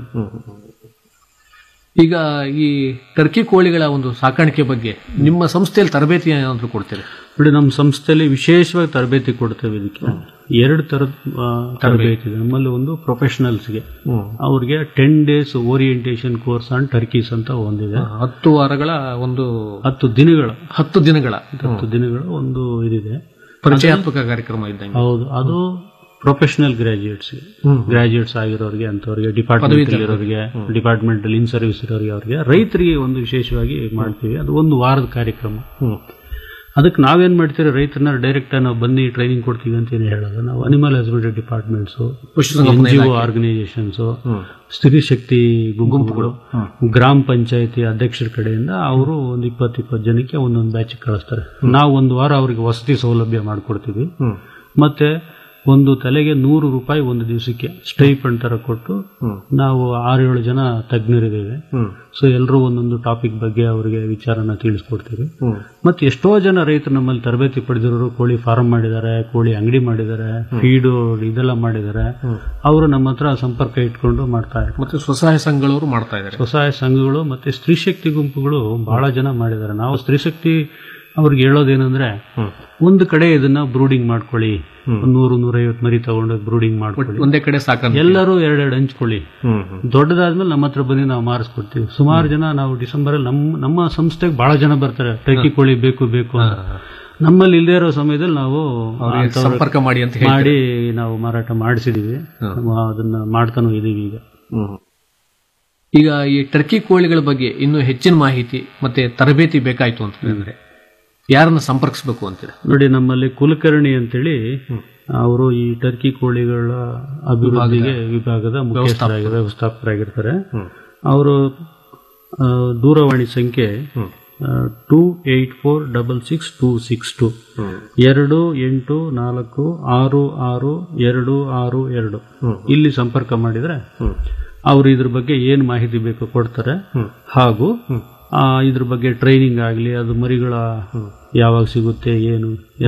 ಈಗ ಈ ಟರ್ಕಿ ಕೋಳಿಗಳ ಒಂದು ಸಾಕಾಣಿಕೆ ಬಗ್ಗೆ ನಿಮ್ಮ ಸಂಸ್ಥೆಯಲ್ಲಿ ತರಬೇತಿ ಏನಾದ್ರು ಕೊಡ್ತೀರಿ ನೋಡಿ ನಮ್ಮ ಸಂಸ್ಥೆಯಲ್ಲಿ ವಿಶೇಷವಾಗಿ ತರಬೇತಿ ಕೊಡ್ತೇವೆ ಇದಕ್ಕೆ ಎರಡು ತರದ ಆ, ತರಬೇತಿ ಇದೆ ನಮ್ಮಲ್ಲಿ ಒಂದು ಪ್ರೊಫೆಷನಲ್ಸ್ಗೆ ಅವ್ರಿಗೆ ten days orientation course on turkeys ಅಂತ ಒಂದಿದೆ ಹತ್ತು ವಾರಗಳ ಒಂದು ಹತ್ತು ದಿನಗಳ ಹತ್ತು ದಿನಗಳ ಹತ್ತು ದಿನಗಳ ಒಂದು ಇದಿದೆ ಪರಿಚಯಾತ್ಮಕ ಕಾರ್ಯಕ್ರಮ ಇದ್ದಂಗೆ ಹೌದು ಅದು ಪ್ರೊಫೆಷನಲ್ ಗ್ರಾಜುಯೇಟ್ಸ್ ಗ್ರಾಜುಯೇಟ್ಸ್ ಆಗಿರೋರಿಗೆ ಅಂತವ್ರಿಗೆ ಡಿಪಾರ್ಟ್ಮೆಂಟ್ ಇರೋರಿಗೆ ಡಿಪಾರ್ಟ್ಮೆಂಟ್ ಅಲ್ಲಿ ಇನ್ ಸರ್ವಿಸ್ ಇರೋರಿಗೆ ಅವ್ರಿಗೆ ರೈತರಿಗೆ ಒಂದು ವಿಶೇಷವಾಗಿ ಮಾಡ್ತೀವಿ ಅದು ಒಂದು ವಾರದ ಕಾರ್ಯಕ್ರಮ ಅದಕ್ಕೆ ನಾವೇನ್ ಮಾಡ್ತೀವಿ ರೈತರನ್ನ ಡೈರೆಕ್ಟ್ ನಾವು ಬನ್ನಿ ಟ್ರೈನಿಂಗ್ ಕೊಡ್ತೀವಿ ಅಂತ ಏನು ಹೇಳೋದು ನಾವು ಅನಿಮಲ್ ಹಸ್ಬೆಂಡ್ರಿ ಡಿಪಾರ್ಟ್ಮೆಂಟ್ಸ್ ಪಶುಸಂಗೋಪನಾ ಎನ್ ಜಿ ಇಲಾಖೆ. ಆರ್ಗನೈಸೇಷನ್ಸ್ ಸ್ತ್ರೀ ಶಕ್ತಿ ಗುಂಪುಗಳು ಗ್ರಾಮ ಪಂಚಾಯತಿ ಅಧ್ಯಕ್ಷರ ಕಡೆಯಿಂದ ಅವರು ಒಂದು ಇಪ್ಪತ್ತು ಇಪ್ಪತ್ತು ಜನಕ್ಕೆ ಒಂದೊಂದು ಬ್ಯಾಚ್ ಕಳಿಸ್ತಾರೆ ನಾವು ಒಂದು ವಾರ ಅವರಿಗೆ ವಸತಿ ಸೌಲಭ್ಯ ಮಾಡಿಕೊಡ್ತೀವಿ ಮತ್ತೆ ಒಂದು ತಲೆಗೆ ನೂರು ರೂಪಾಯಿ ಒಂದು ದಿವಸಕ್ಕೆ ಸ್ಟೈಪಂಡ್ ತರ ಕೊಟ್ಟು ನಾವು ಆರು ಏಳು ಜನ ತಜ್ಞರಿದ್ದೇವೆ ಸೊ ಎಲ್ಲರೂ ಒಂದೊಂದು ಟಾಪಿಕ್ ಬಗ್ಗೆ ಅವರಿಗೆ ವಿಚಾರನ ತಿಳಿಸ್ಕೊಡ್ತೀವಿ ಮತ್ತೆ ಎಷ್ಟೋ ಜನ ರೈತರು ನಮ್ಮಲ್ಲಿ ತರಬೇತಿ ಪಡೆದಿರೋರು ಕೋಳಿ ಫಾರ್ಮ್ ಮಾಡಿದ್ದಾರೆ ಕೋಳಿ ಅಂಗಡಿ ಮಾಡಿದ್ದಾರೆ ಫೀಡು ಇದೆಲ್ಲ ಮಾಡಿದ್ದಾರೆ ಅವರು ನಮ್ಮ ಹತ್ರ ಸಂಪರ್ಕ ಇಟ್ಕೊಂಡು ಮಾಡ್ತಾ ಇರ್ತಾರೆ ಮತ್ತೆ ಸ್ವಸಹಾಯ ಸಂಘಗಳವರು ಮಾಡ್ತಾ ಇದ್ದಾರೆ ಸ್ವಸಹಾಯ ಸಂಘಗಳು ಮತ್ತೆ ಸ್ತ್ರೀ ಶಕ್ತಿ ಗುಂಪುಗಳು ಬಹಳ ಜನ ಮಾಡಿದ್ದಾರೆ ನಾವು ಸ್ತ್ರೀ ಶಕ್ತಿ ಅವ್ರಿಗೆ ಹೇಳೋದೇನಂದ್ರೆ ಒಂದು ಕಡೆ ಇದನ್ನ ಬ್ರೂಡಿಂಗ್ ಮಾಡ್ಕೊಳ್ಳಿ ಒಂದ್ ನೂರು ನೂರೈವತ್ತು ಮರಿ ತಗೊಂಡೋಗಿ ಬ್ರೂಡಿಂಗ್ ಮಾಡ್ಕೊಳ್ಳಿ ಒಂದೇ ಕಡೆ ಸಾಕ ಎಲ್ಲರೂ ಎರಡೆರಡು ಹಂಚ್ಕೊಳ್ಳಿ ದೊಡ್ಡದಾದ್ಮೇಲೆ ನಮ್ಮ ಹತ್ರ ಬಂದು ನಾವು ಮಾರಿಸ್ಕೊಡ್ತೀವಿ ಸುಮಾರು ಜನ ನಾವು ಡಿಸೆಂಬರ್ ಅಲ್ಲಿ ನಮ್ಮ ನಮ್ಮ ಸಂಸ್ಥೆಗೆ ಬಹಳ ಜನ ಬರ್ತಾರೆ ಟರ್ಕಿ ಕೋಳಿ ಬೇಕು ಬೇಕು ಅಂತ ನಮ್ಮಲ್ಲಿ ಇಲ್ಲದೇ ಇರೋ ಸಮಯದಲ್ಲಿ ನಾವು ಅವ್ರಿಗೆ ಅಂಥವ್ರ- ಸಂಪರ್ಕ ಮಾಡಿ ಅಂತ ಹೇಳ್ತೀರಾ? ಮಾಡಿ ನಾವು ಮಾರಾಟ ಮಾಡಿಸಿದೀವಿ ನಾವು ಅದನ್ನ ಮಾಡ್ತಾನೂ ಇದೀವಿ ಈಗ ಈಗ ಈ ಟರ್ಕಿ ಕೋಳಿಗಳ ಬಗ್ಗೆ ಇನ್ನೂ ಹೆಚ್ಚಿನ ಮಾಹಿತಿ ಮತ್ತೆ ತರಬೇತಿ ಬೇಕಾಯ್ತು ಅಂತಂದ್ರೆ ಯಾರನ್ನ ಸಂಪರ್ಕಿಸಬೇಕು ಅಂತೀರ ನೋಡಿ ನಮ್ಮಲ್ಲಿ ಕುಲಕರ್ಣಿ ಅಂತೇಳಿ ಅವರು ಈ ಟರ್ಕಿ ಕೋಳಿಗಳ ಅಭಿವೃದ್ಧಿಗೆ ವಿಭಾಗದ ಮುಖ್ಯಸ್ಥರಾಗಿ ವ್ಯವಸ್ಥಾಪಕರಾಗಿರ್ತಾರೆ ಅವರು ಆ, ದೂರವಾಣಿ ಸಂಖ್ಯೆ two eight four double six two six two ಎರಡು ಎಂಟು ನಾಲ್ಕು ಆರು ಆರು ಎರಡು ಆರು ಎರಡು ಇಲ್ಲಿ ಸಂಪರ್ಕ ಮಾಡಿದ್ರೆ ಅವರು ಇದ್ರ ಬಗ್ಗೆ ಏನ್ ಮಾಹಿತಿ ಬೇಕು ಕೊಡ್ತಾರೆ ಹಾಗೂ ಆ, ಇದ್ರ ಬಗ್ಗೆ ಟ್ರೈನಿಂಗ್ ಆಗಲಿ ಅದು ಮರಿಗಳ ಯಾವಾಗ ಸಿಗುತ್ತೆ ಏನು